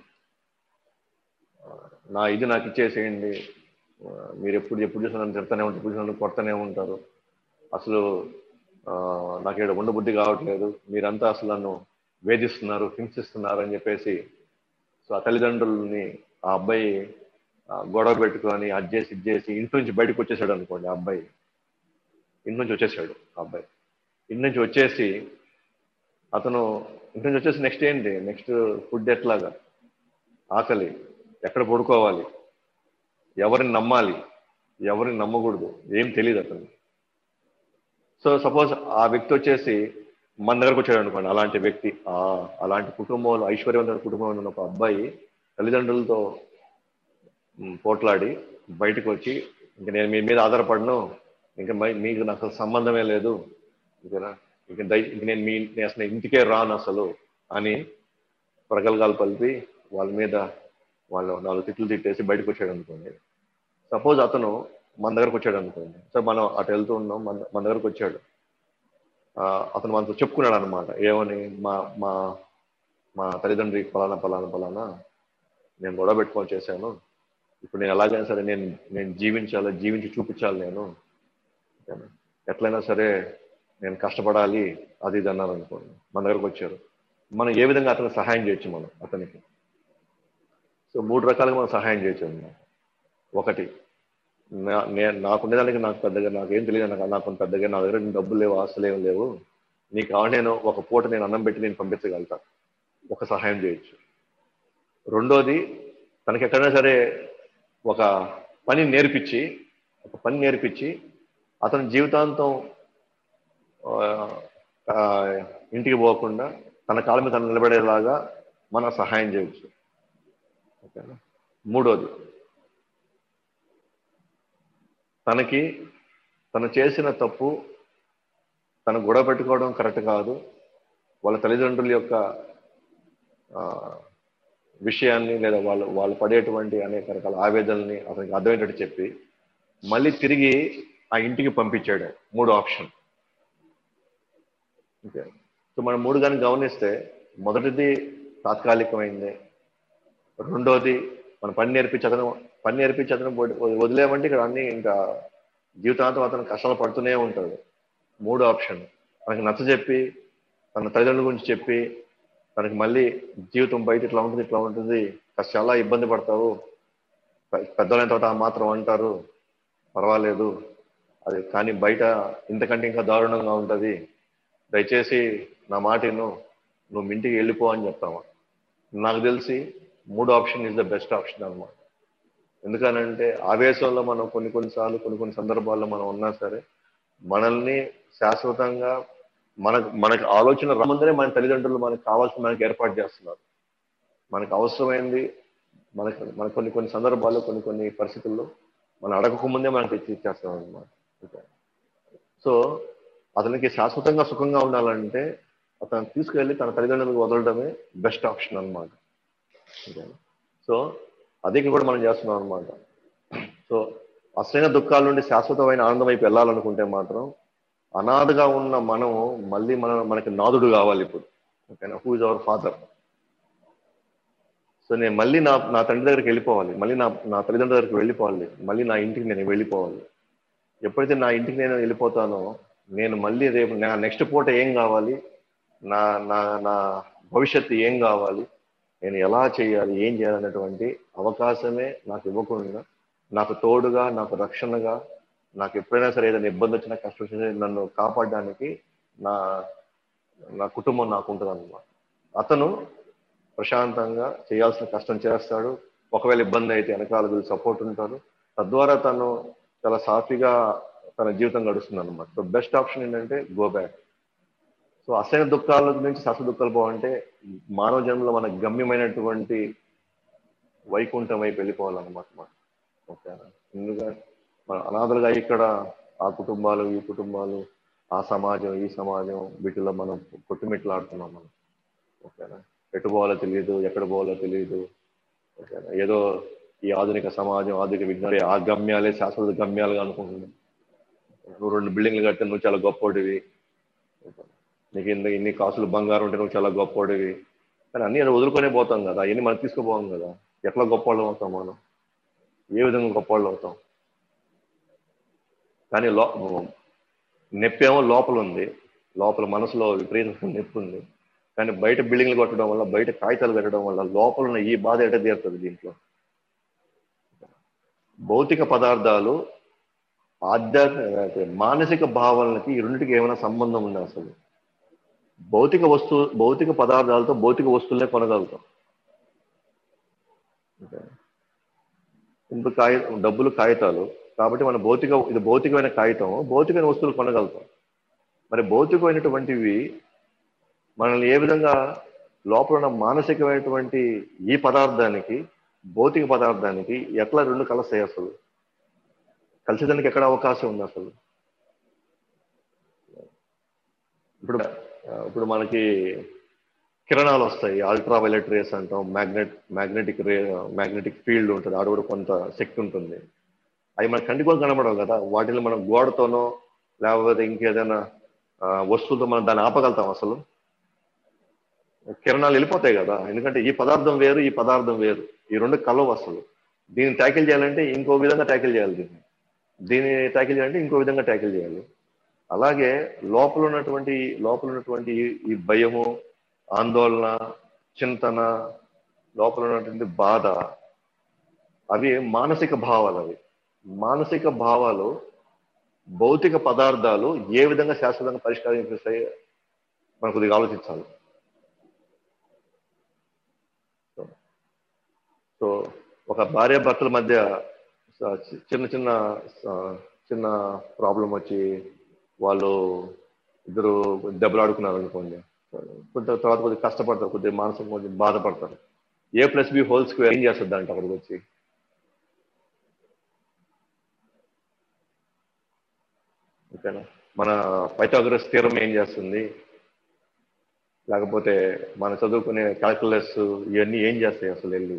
నా ఇది నాకు ఇచ్చేసేయండి మీరు ఎప్పుడు ఎప్పుడు చూసినా నన్ను తిడతానే ఉంటారు ఎప్పుడు చూసినా కొడతానే ఉంటారు అసలు నాకు ఇక్కడ ఉండబుద్ధి కావట్లేదు మీరంతా అసలు నన్ను వేధిస్తున్నారు హింసిస్తున్నారు అని చెప్పేసి సో ఆ తల్లిదండ్రులని ఆ అబ్బాయి గొడవ పెట్టుకొని అది చేసి ఇది చేసి ఇంటి నుంచి బయటకు వచ్చేసాడు అనుకోండి ఆ అబ్బాయి ఇంటి నుంచి వచ్చేసాడు ఆ అబ్బాయి ఇంటి నుంచి వచ్చేసి అతను ఇంటి నుంచి వచ్చేసి నెక్స్ట్ ఏంటి నెక్స్ట్ ఫుడ్ ఎట్లాగా ఆకలి ఎక్కడ పడుకోవాలి ఎవరిని నమ్మాలి ఎవరిని నమ్మకూడదు ఏం తెలియదు అతను సో సపోజ్ ఆ వ్యక్తి వచ్చేసి మన దగ్గరకు వచ్చాడు అనుకోండి అలాంటి వ్యక్తి ఆ అలాంటి కుటుంబంలో ఐశ్వర్యవంతమైన కుటుంబంలో ఉన్న ఒక అబ్బాయి తల్లిదండ్రులతో పోట్లాడి బయటకు వచ్చి ఇంక నేను మీ మీద ఆధారపడను ఇంకా మీకు నాకు అసలు సంబంధమే లేదు ఇంకేనా ఇంక దయ ఇంక నేను మీ నేను అసలు ఇంటికే రాను అసలు అని ప్రగల్గాలు పలిపి వాళ్ళ మీద వాళ్ళు నాలుగు తిట్లు తిట్టేసి బయటకు వచ్చాడు అనుకోండి సపోజ్ అతను మన దగ్గరకు వచ్చాడు అనుకోండి సో మనం అటు వెళ్తూ ఉన్నాం మన మన దగ్గరకు వచ్చాడు అతను మనతో చెప్పుకున్నాడు అనమాట ఏమని మా మా మా తల్లిదండ్రి పలానా పలానా పలానా నేను గొడవ పెట్టుకొని చేశాను ఇప్పుడు నేను ఎలాగైనా సరే నేను నేను జీవించాలి జీవించి చూపించాలి నేను ఎట్లయినా సరే నేను కష్టపడాలి అది ఇది అన్నారు అనుకోండి మన దగ్గరకు వచ్చారు మనం ఏ విధంగా అతనికి సహాయం చేయొచ్చు మనం అతనికి సో మూడు రకాలుగా మనం సహాయం చేయొచ్చు అన్నమాట ఒకటి నేను నాకుండేదానికి నాకు పెద్దగా నాకేం తెలియదు నాకు నాకు పెద్దగా నా దగ్గర డబ్బులు లేవు ఆస్తులు ఏం లేవు నీకు కావాలి నేను ఒక పూట నేను అన్నం పెట్టి నేను పంపించగలుగుతా ఒక సహాయం చేయొచ్చు రెండోది తనకి ఎక్కడైనా సరే ఒక పని నేర్పించి ఒక పని నేర్పించి అతని జీవితాంతం ఆ, ఆ, ఇంటికి పోకుండా తన కాళ్ళ మీద తను నిలబడేలాగా మనం సహాయం చేయొచ్చు ఓకేనా మూడోది తనకి తను చేసిన తప్పు తను గొడవ పెట్టుకోవడం కరెక్ట్ కాదు వాళ్ళ తల్లిదండ్రుల యొక్క ఆ, విషయాన్ని లేదా వాళ్ళు వాళ్ళు పడేటువంటి అనేక రకాల ఆవేదనల్ని అతనికి అర్థమయ్యేటట్టు చెప్పి మళ్ళీ తిరిగి ఆ ఇంటికి పంపించాడు మూడో ఆప్షన్ ఓకే సో మనం మూడు కానీ గమనిస్తే మొదటిది తాత్కాలికమైంది రెండోది మన పని నేర్పించి అతను పని నేర్పించి అతను వదిలే- వదిలేమంటే ఇక్కడ అన్ని ఇంకా జీవితాంతం అతను కష్టాలు పడుతూనే ఉంటాడు మూడో ఆప్షన్ తనకి నచ్చ చెప్పి తన తల్లిదండ్రుల గురించి చెప్పి తనకి మళ్ళీ జీవితం బయట ఇట్లా ఉంటుంది ఇట్లా ఉంటుంది కాస్త చాలా ఇబ్బంది పడతావు పె- పెద్దలైన తర్వాత ఆ మాత్రం అంటారు పర్వాలేదు అది కానీ బయట ఇంతకంటే ఇంకా దారుణంగా ఉంటుంది దయచేసి నా మాట విను నువ్వు మీ ఇంటికి వెళ్ళిపో అని చెప్తామా నాకు తెలిసి మూడో option is the best option అన్నమాట ఎందుకనంటే ఆవేశంలో మనం కొన్ని కొన్నిసార్లు కొన్ని కొన్ని సందర్భాల్లో మనం ఉన్నా సరే మనల్ని శాశ్వతంగా మనకు మనకు ఆలోచన రాముందరే మన తల్లిదండ్రులు మనకు కావాల్సిన మనకి ఏర్పాటు చేస్తున్నారు మనకు అవసరమైంది మనకు మన కొన్ని కొన్ని సందర్భాల్లో కొన్ని కొన్ని పరిస్థితుల్లో మనం అడగకముందే మనకి తెచ్చి ఇచ్చేస్తాం అనమాట సో అతనికి శాశ్వతంగా సుఖంగా ఉండాలంటే అతను తీసుకెళ్ళి తన తల్లిదండ్రులకు వదలడమే బెస్ట్ ఆప్షన్ అనమాట సో అదే కూడా మనం చేస్తున్నాం అనమాట సో అసలైన దుఃఖాల నుండి శాశ్వతమైన ఆనందం వైపు వెళ్ళాలనుకుంటే మాత్రం అనాథగా ఉన్న మనం మళ్ళీ మన మనకి నాదుడు కావాలి ఇప్పుడు ఓకేనా who is our father so నేను మళ్ళీ నా నా తండ్రి దగ్గరికి వెళ్ళిపోవాలి మళ్ళీ నా నా తల్లిదండ్రుల దగ్గరికి వెళ్ళిపోవాలి మళ్ళీ నా ఇంటికి నేను వెళ్ళిపోవాలి ఎప్పుడైతే నా ఇంటికి నేను వెళ్ళిపోతానో నేను మళ్ళీ రేపు నా నెక్స్ట్ పూట ఏం కావాలి నా నా నా భవిష్యత్తు ఏం కావాలి నేను ఎలా చేయాలి ఏం చేయాలనేటువంటి అవకాశమే నాకు ఇవ్వకుండా నాకు తోడుగా నాకు రక్షణగా నాకు ఎప్పుడైనా సరే ఏదైనా ఇబ్బంది వచ్చినా కష్టం వచ్చినా నన్ను కాపాడడానికి నా నా కుటుంబం నాకు ఉంటుంది అనమాట అతను ప్రశాంతంగా చేయాల్సిన కష్టం చేస్తాడు ఒకవేళ ఇబ్బంది అయితే వెనకాల వీళ్ళు సపోర్ట్ ఉంటారు తద్వారా తను చాలా సాఫీగా తన జీవితం గడుస్తుంది అనమాట సో బెస్ట్ ఆప్షన్ ఏంటంటే గో బ్యాక్ సో అసైన దుఃఖాల నుంచి శాశ్వత దుఃఖాలు పోవాలంటే మానవ జన్మలో మన గమ్యమైనటువంటి వైకుంఠం వైపు వెళ్ళిపోవాలన్నమాట మనం ఓకేనా ఎందుకంటే మన అనాథలుగా ఇక్కడ ఆ కుటుంబాలు ఈ కుటుంబాలు ఆ సమాజం ఈ సమాజం వీటిలో మనం కొట్టుమిట్లాడుతున్నాం మనం ఓకేనా ఎటు పోవాలో తెలియదు ఎక్కడ పోవాలో తెలియదు ఓకేనా ఏదో ఈ ఆధునిక సమాజం ఆధునిక విజ్ఞానం ఆ గమ్యాలే శాశ్వత గమ్యాలుగా అనుకుంటున్నాం నువ్వు రెండు బిల్డింగ్లు కడితే నువ్వు చాలా గొప్పోడివి నీకు ఇన్ని ఇన్ని కాసులు బంగారం ఉంటే నువ్వు చాలా గొప్పోడివి కానీ అన్ని అది వదులుకొనే పోతాం కదా అవన్నీ మనం తీసుకుపోం కదా ఎట్లా గొప్పవాళ్ళం అవుతాం మనం ఏ విధంగా గొప్పవాళ్ళు అవుతాం కానీ లో నొప్పి ఏమో లోపల ఉంది లోపల మనసులో విపరీతమైన నొప్పి ఉంది కానీ బయట బిల్డింగ్లు కొట్టడం వల్ల బయట కాగితాలు పెట్టడం వల్ల లోపల ఉన్న ఈ బాధ ఎట తీరుతుంది దీంట్లో భౌతిక పదార్థాలు ఆధ్యాత్మిక మానసిక భావాలకి ఈ రెండింటికి ఏమైనా సంబంధం ఉంది అసలు భౌతిక వస్తు భౌతిక పదార్థాలతో భౌతిక వస్తువులనే కొనగలుగుతాం ఇప్పుడు కాగి డబ్బులు కాగితాలు కాబట్టి మన భౌతిక ఇది భౌతికమైన కాగితం భౌతికమైన వస్తువులు కొనగలుగుతాం మరి భౌతికమైనటువంటివి మనల్ని ఏ విధంగా లోపల ఉన్న మానసికమైనటువంటి ఈ పదార్థానికి భౌతిక పదార్థానికి ఎట్లా రెండు కలుస్తాయి అసలు కలిసేదానికి ఎక్కడ అవకాశం ఉంది అసలు ఇప్పుడు ఇప్పుడు మనకి కిరణాలు వస్తాయి అల్ట్రా వైలెట్ రేస్ అంటాం magnet magnetic ray magnetic field ఉంటుంది ఆడ కూడా కొంత శక్తి ఉంటుంది అవి మన కంటి కూడా కనబడవు కదా వాటిని మనం గోడతోనో లేకపోతే ఇంకేదైనా వస్తువులతో మనం దాన్ని ఆపగలుగుతాం అసలు కిరణాలు వెళ్ళిపోతాయి కదా ఎందుకంటే ఈ పదార్థం వేరు ఈ పదార్థం వేరు ఈ రెండు కలవు అసలు దీన్ని ట్యాకిల్ చేయాలంటే ఇంకో విధంగా ట్యాకిల్ చేయాలి దీన్ని దీన్ని ట్యాకిల్ చేయాలంటే ఇంకో విధంగా ట్యాకిల్ చేయాలి అలాగే లోపల ఉన్నటువంటి లోపల ఉన్నటువంటి ఈ భయము ఆందోళన చింతన లోపల ఉన్నటువంటి బాధ అవి మానసిక భావాలు అవి మానసిక భావాలు భౌతిక పదార్థాలు ఏ విధంగా శాశ్వతంగా పరిష్కరించాయి మనం కొద్దిగా ఆలోచించాలి సో ఒక భార్య భర్తల మధ్య చిన్న చిన్న చిన్న ప్రాబ్లం వచ్చి వాళ్ళు ఇద్దరు దెబ్బలాడుకున్నారు అనుకోండి కొంత తర్వాత కొద్దిగా కష్టపడతారు కొద్దిగా మానసిక కొంచెం బాధపడతారు A plus B whole square ఏం చేస్తుంది అంటే అక్కడికి వచ్చి ఓకేనా మన పైథాగరస్ స్థిరం ఏం చేస్తుంది లేకపోతే మన చదువుకునే క్యాల్కులస్ ఇవన్నీ ఏం చేస్తాయి అసలు వెళ్ళి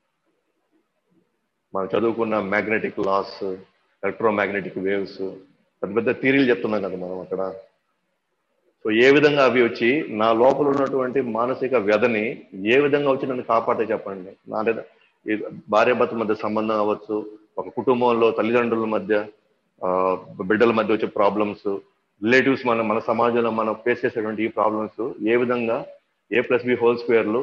మనం చదువుకున్న మ్యాగ్నెటిక్ లాస్ ఎలక్ట్రోమాగ్నెటిక్ వేవ్స్ పెద్ద పెద్ద థీరీలు చెప్తున్నాం కదా మనం అక్కడ సో ఏ విధంగా అవి వచ్చి నా లోపల ఉన్నటువంటి మానసిక వ్యధని ఏ విధంగా వచ్చి నన్ను కాపాడే చెప్పండి నా లేదా ఈ భార్యాభర్త మధ్య సంబంధం అవ్వచ్చు ఒక కుటుంబంలో తల్లిదండ్రుల మధ్య ఆ, బిడ్డల మధ్య వచ్చే ప్రాబ్లమ్స్ రిలేటివ్స్ మన మన సమాజంలో మనం ఫేస్ చేసేటువంటి ఈ ప్రాబ్లమ్స్ ఏ విధంగా ఏ ప్లస్ బి హోల్ స్క్వేర్లు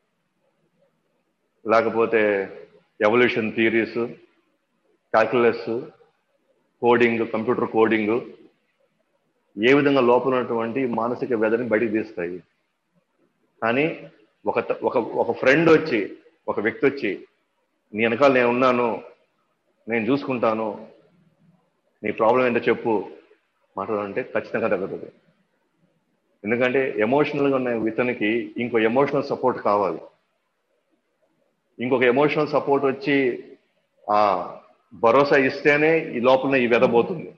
లేకపోతే evolution theories calculus coding computer coding ఏ విధంగా లోపల ఉన్నటువంటి మానసిక వ్యధని బయటికి తీస్తాయి కానీ ఒక త- ఒక ఒక ఫ్రెండ్ వచ్చి ఒక వ్యక్తి వచ్చి నీ వెనకాల నేను ఉన్నాను నేను చూసుకుంటాను నీ ప్రాబ్లం ఏంటో చెప్పు మాట్లాడాలంటే ఖచ్చితంగా తగ్గుతుంది ఎందుకంటే ఎమోషనల్గా ఉన్న ఇతనికి ఇంకో ఎమోషనల్ సపోర్ట్ కావాలి ఇంకొక ఎమోషనల్ సపోర్ట్ వచ్చి ఆ భరోసా ఇస్తేనే ఈ లోపల ఈ వెదబోతుంది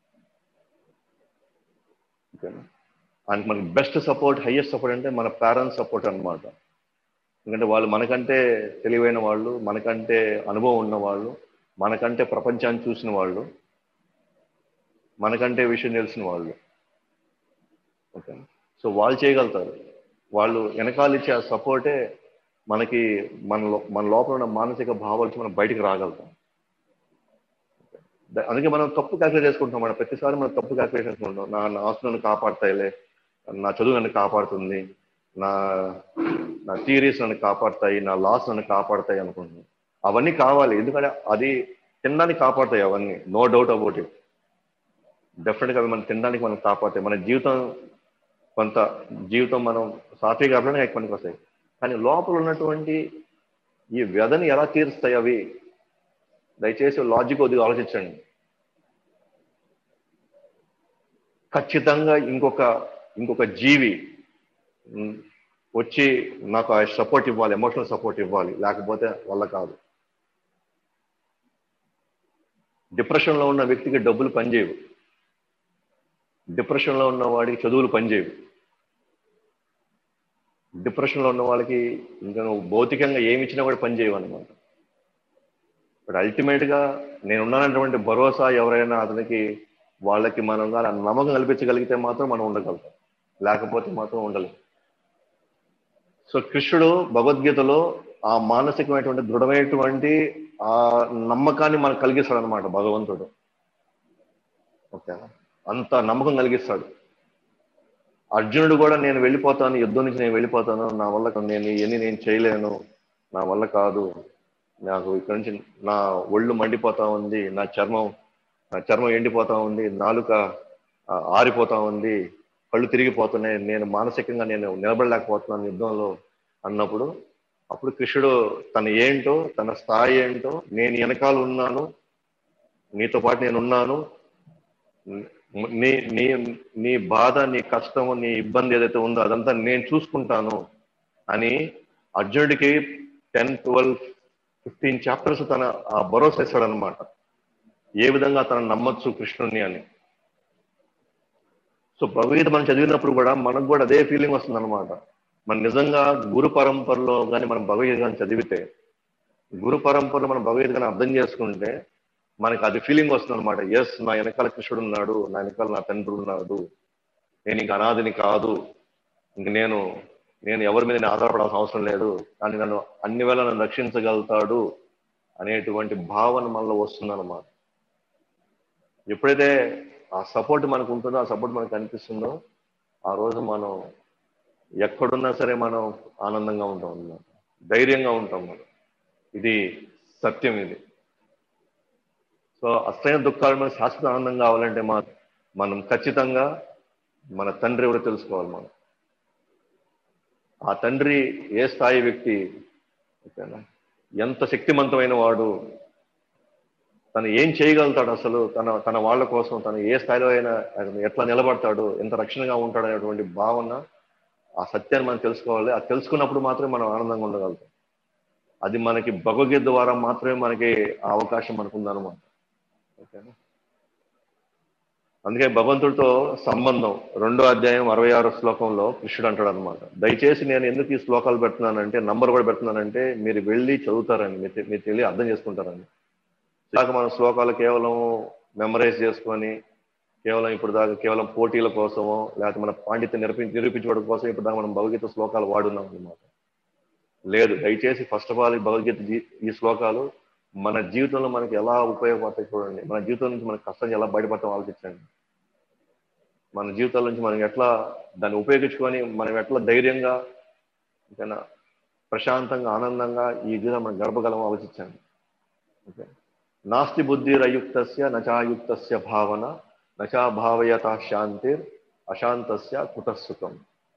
ఓకేనా ఆయనకి మనకి బెస్ట్ సపోర్ట్ హైయెస్ట్ సపోర్ట్ అంటే మన పేరెంట్స్ సపోర్ట్ అన్నమాట ఎందుకంటే వాళ్ళు మనకంటే తెలివైన వాళ్ళు మనకంటే అనుభవం ఉన్న వాళ్ళు మనకంటే ప్రపంచాన్ని చూసిన వాళ్ళు మనకంటే విషయం తెలిసిన వాళ్ళు ఓకే సో వాళ్ళు చేయగలుగుతారు వాళ్ళు వెనకాల ఇచ్చే ఆ సపోర్టే మనకి మన లో- మన లోపల ఉన్న మానసిక భావాల నుంచి మనం బయటికి రాగలుగుతాం ద- అందుకే మనం తప్పు క్యాల్కులేట్ చేసుకుంటాం మనం ప్రతిసారి మనం తప్పు క్యాల్కులేట్ చేసుకుంటాం నా నా ఆస్తులు నన్ను కాపాడతాయిలే నా చదువు నన్ను కాపాడుతుంది నా నా థియరీస్ నన్ను కాపాడతాయి నా లాస్ నన్ను కాపాడతాయి అనుకుంటున్నాను అవన్నీ కావాలి ఎందుకంటే అది తినడానికి కాపాడతాయి అవన్నీ నో డౌట్ అబౌట్ ఇట్ డెఫినెట్గా అవి మనం తినడానికి మనం కాపాడతాయి మన జీవితం కొంత జీవితం మనం సాఫీ కాబట్టి ఎక్కువ పనికి వస్తాయి కానీ లోపల ఉన్నటువంటి ఈ వ్యధని ఎలా తీరుస్తాయి అవి దయచేసి లాజిక్ కొద్దిగా ఆలోచించండి ఖచ్చితంగా ఇంకొక ఇంకొక జీవి ఉమ్, వచ్చి నాకు ఆ సపోర్ట్ ఇవ్వాలి ఎమోషనల్ సపోర్ట్ ఇవ్వాలి లేకపోతే వల్ల కాదు డిప్రెషన్లో ఉన్న వ్యక్తికి డబ్బులు పనిచేయవు డిప్రెషన్లో ఉన్న వాడికి చదువులు పనిచేయవు డిప్రెషన్లో ఉన్న వాళ్ళకి ఇంకా నువ్వు భౌతికంగా ఏమి ఇచ్చినా కూడా పనిచేయవు అనమాట బట్ అల్టిమేట్గా నేను ఉన్నానటువంటి భరోసా ఎవరైనా అతనికి వాళ్ళకి మనం కానీ ఆ నమ్మకం కల్పించగలిగితే మాత్రం మనం ఉండగలుగుతాం లేకపోతే మాత్రం ఉండలేం సో కృష్ణుడు భగవద్గీతలో ఆ మానసికమైనటువంటి దృఢమైనటువంటి ఆ నమ్మకాన్ని మనకు కలిగిస్తాడు అనమాట భగవంతుడు ఓకేనా అంత నమ్మకం కలిగిస్తాడు అర్జునుడు కూడా నేను వెళ్ళిపోతాను యుద్ధం నుంచి నేను వెళ్ళిపోతాను నా వల్ల కా- నేను ఇవన్నీ నేను చేయలేను నా వల్ల కాదు నాకు ఇక్కడ నుంచి నా ఒళ్ళు మండిపోతా ఉంది నా చర్మం నా చర్మం ఎండిపోతా ఉంది నాలుక ఆ, ఆరిపోతా ఉంది కళ్ళు తిరిగిపోతున్నాయి నేను మానసికంగా నేను నిలబడలేకపోతున్నాను యుద్ధంలో అన్నప్పుడు అప్పుడు కృష్ణుడు తన ఏంటో తన స్థాయి ఏంటో నేను వెనకాల ఉన్నాను నీతో పాటు నేను ఉన్నాను నీ నీ నీ బాధ నీ కష్టము నీ ఇబ్బంది ఏదైతే ఉందో అదంతా నేను చూసుకుంటాను అని అర్జునుడికి టెన్ ట్వెల్వ్ ఫిఫ్టీన్ చాప్టర్స్ తన ఆ భరోసా ఇస్తాడు అనమాట ఏ విధంగా తను నమ్మొచ్చు కృష్ణుని అని సో భగవద్గీత మనం చదివినప్పుడు కూడా మనకు కూడా అదే ఫీలింగ్ వస్తుంది అనమాట మన నిజంగా గురు పరంపరలో కానీ మనం భగవద్గీత కానీ చదివితే గురు పరంపరలో మనం భగవద్గీత కానీ అర్థం చేసుకుంటే మనకి అది ఫీలింగ్ వస్తుంది అనమాట ఎస్ నా వెనకాల కృష్ణుడు ఉన్నాడు నా వెనకాల నా తండ్రి ఉన్నాడు నేను ఇంక అనాథిని కాదు ఇంక నేను నేను ఎవరి మీద నేను ఆధారపడాల్సిన అవసరం లేదు కానీ నన్ను అన్ని వేళ నన్ను రక్షించగలుగుతాడు అనేటువంటి భావన మనలో వస్తుందన్నమాట ఎప్పుడైతే ఆ సపోర్ట్ మనకు ఉంటుందో ఆ సపోర్ట్ మనకు కనిపిస్తుందో ఆ రోజు మనం ఎక్కడున్నా సరే మనం ఆనందంగా ఉంటాం అన్నమాట ధైర్యంగా ఉంటాం మనం ఇది సత్యం ఇది సో అసలైన దుఃఖాలు మనకు శాశ్వత ఆనందం కావాలంటే మా మనం ఖచ్చితంగా మన తండ్రి ఎవరో తెలుసుకోవాలి మనం ఆ తండ్రి ఏ స్థాయి వ్యక్తి ఓకేనా ఎంత శక్తివంతమైన వాడు తను ఏం చేయగలుగుతాడు అసలు తన తన వాళ్ళ కోసం తను ఏ స్థాయిలో అయినా అతను ఎట్లా నిలబడతాడు ఎంత రక్షణగా ఉంటాడు అనేటువంటి భావన ఆ సత్యాన్ని మనం తెలుసుకోవాలి అది తెలుసుకున్నప్పుడు మాత్రమే మనం ఆనందంగా ఉండగలుగుతాం అది మనకి భగవద్గీత ద్వారా మాత్రమే మనకి ఆ అవకాశం మనకు ఉందన్నమాట ఓకేనా అందుకే భగవంతుడితో సంబంధం రెండో అధ్యాయం అరవై ఆరో శ్లోకంలో కృష్ణుడు అంటాడు అనమాట దయచేసి నేను ఎందుకు ఈ శ్లోకాలు పెడుతున్నానంటే నంబర్ కూడా పెడుతున్నానంటే మీరు వెళ్ళి చదువుతారని మీరు మీరు వెళ్ళి అర్థం చేసుకుంటారని ఇలాగ మన శ్లోకాలు కేవలం మెమరైజ్ చేసుకొని కేవలం ఇప్పుడు దాకా కేవలం పోటీల కోసమో లేకపోతే మన పాండిత్యం నిరూపి నిరూపించుకోవడం కోసం ఇప్పుడు దాకా మనం భగవద్గీత శ్లోకాలు వాడున్నాం అనమాట లేదు దయచేసి ఫస్ట్ ఆఫ్ ఆల్ ఈ భగవద్గీత జీ- ఈ శ్లోకాలు మన జీవితంలో మనకి ఎలా ఉపయోగపడతాయి చూడండి మన జీవితం నుంచి మన కష్టం ఎలా బయటపడతాం ఆలోచించండి మన జీవితాల నుంచి మనం ఎట్లా దాన్ని ఉపయోగించుకొని మనం ఎట్లా ధైర్యంగా ఇంకా ప్రశాంతంగా ఆనందంగా ఈ జీవితం మనం గడపగలం ఆలోచించండి ఓకే నాస్తి బుద్ధిరయుక్తస్య నచాయుక్తస్య భావన నచా భావయత శాంతిర్ అశాంతస్య కుతసుఖం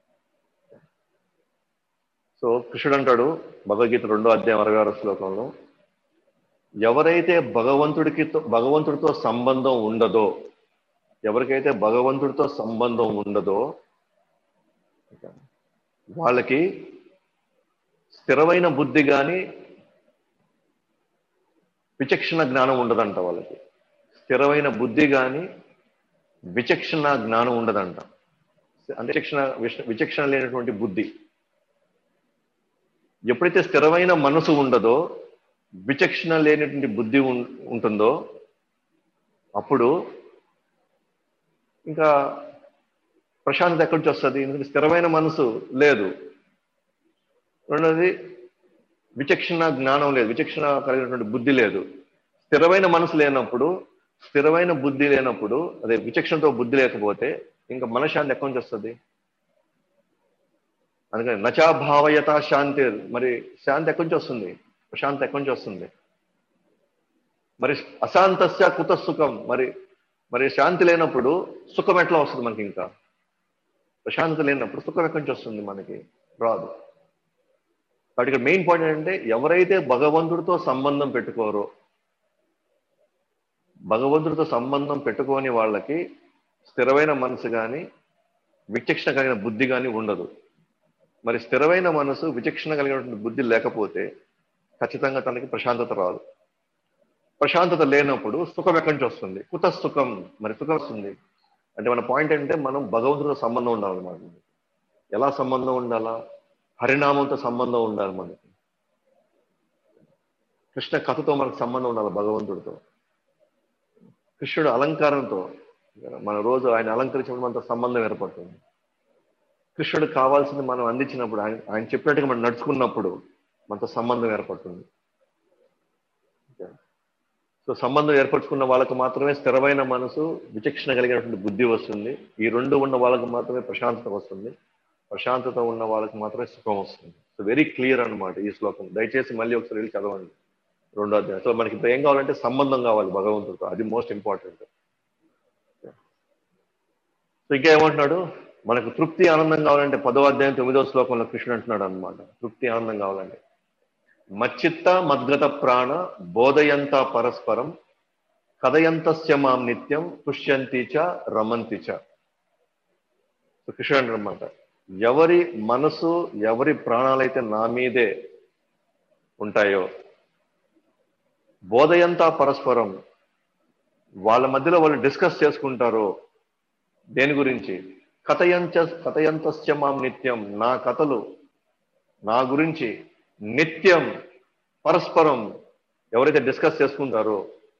సో కృష్ణుడు అంటాడు భగవద్గీత రెండో అధ్యాయం అరవై ఆరు శ్లోకంలో ఎవరైతే భగవంతుడికి భగవంతుడితో సంబంధం ఉండదో ఎవరికైతే భగవంతుడితో సంబంధం ఉండదో వాళ్ళకి స్థిరమైన బుద్ధి కానీ విచక్షణ జ్ఞానం ఉండదంట వాళ్ళకి స్థిరమైన బుద్ధి కానీ విచక్షణ జ్ఞానం ఉండదంట అంటే విచక్షణ విచ- విచక్షణ లేనటువంటి బుద్ధి ఎప్పుడైతే స్థిరమైన మనసు ఉండదో విచక్షణ లేనటువంటి బుద్ధి ఉం- ఉంటుందో అప్పుడు ఇంకా ప్రశాంతత ఎక్కడి నుంచి వస్తుంది ఎందుకంటే స్థిరమైన మనసు లేదు రెండోది విచక్షణ జ్ఞానం లేదు విచక్షణ కలిగినటువంటి బుద్ధి లేదు స్థిరమైన మనసు లేనప్పుడు స్థిరమైన బుద్ధి లేనప్పుడు అదే విచక్షణతో బుద్ధి లేకపోతే ఇంకా మనశాంతి ఎక్కడి నుంచి వస్తుంది అందుకని నచా భావయత శాంతి మరి శాంతి ఎక్కడి నుంచి వస్తుంది ప్రశాంతి ఎక్కడి నుంచి వస్తుంది మరి అశాంతస్య కుత సుఖం మరి మరి శాంతి లేనప్పుడు సుఖం ఎట్లా వస్తుంది మనకి ఇంకా ప్రశాంతత లేనప్పుడు సుఖం ఎక్కడి నుంచి వస్తుంది మనకి రాదు కాబట్టి ఇక్కడ మెయిన్ పాయింట్ ఏంటంటే ఎవరైతే భగవంతుడితో సంబంధం పెట్టుకోరో భగవంతుడితో సంబంధం పెట్టుకోని వాళ్ళకి స్థిరమైన మనసు కానీ విచక్షణ కలిగిన బుద్ధి కానీ ఉండదు మరి స్థిరమైన మనసు విచక్షణ కలిగినటువంటి బుద్ధి లేకపోతే ఖచ్చితంగా తనకి ప్రశాంతత రాదు ప్రశాంతత లేనప్పుడు సుఖం ఎక్కడి నుంచి వస్తుంది కుత సుఖం మరి సుఖం వస్తుంది అంటే మన పాయింట్ ఏంటంటే మనం భగవంతుడితో సంబంధం ఉండాలన్నమాట ఎలా సంబంధం ఉండాలా హరినామంతో సంబంధం ఉండాలి మనకి కృష్ణ కథతో మనకు సంబంధం ఉండాలి భగవంతుడితో కృష్ణుడు అలంకారంతో మన రోజు ఆయన అలంకరించినప్పుడు మనతో సంబంధం ఏర్పడుతుంది కృష్ణుడు కావాల్సింది మనం అందించినప్పుడు ఆయన ఆయన చెప్పినట్టుగా మనం నడుచుకున్నప్పుడు మనతో సంబంధం ఏర్పడుతుంది సో సంబంధం ఏర్పరచుకున్న వాళ్ళకు మాత్రమే స్థిరమైన మనసు విచక్షణ కలిగినటువంటి బుద్ధి వస్తుంది ఈ రెండు ఉన్న వాళ్ళకు మాత్రమే ప్రశాంతత వస్తుంది ప్రశాంతత ఉన్న వాళ్ళకి మాత్రమే సుఖం వస్తుంది సో వెరీ క్లియర్ అన్నమాట ఈ శ్లోకం దయచేసి మళ్ళీ ఒకసారి వెళ్ళి చదవండి రెండో అధ్యాయం సో మనకి ఇప్పుడు ఏం కావాలంటే సంబంధం కావాలి భగవంతుడితో అది మోస్ట్ ఇంపార్టెంట్ సో ఇంకా ఏమంటున్నాడు మనకు తృప్తి ఆనందం కావాలంటే పదో అధ్యాయం తొమ్మిదో శ్లోకంలో కృష్ణుడు అంటున్నాడు అనమాట తృప్తి ఆనందం కావాలంటే మచ్చిత్త మద్గత ప్రాణ బోధయంత పరస్పరం కథయంతస్య మాం నిత్యం పుష్యంతి చ రమంతి చ సో కృష్ణుడు అనమాట ఎవరి మనసు ఎవరి ప్రాణాలైతే నా మీదే ఉంటాయో బోధయంతా పరస్పరం వాళ్ళ మధ్యలో వాళ్ళు డిస్కస్ చేసుకుంటారో దేని గురించి కథయంచ కథయంతస్య మాం నిత్యం నా కథలు నా గురించి నిత్యం పరస్పరం ఎవరైతే డిస్కస్ చేసుకుంటారో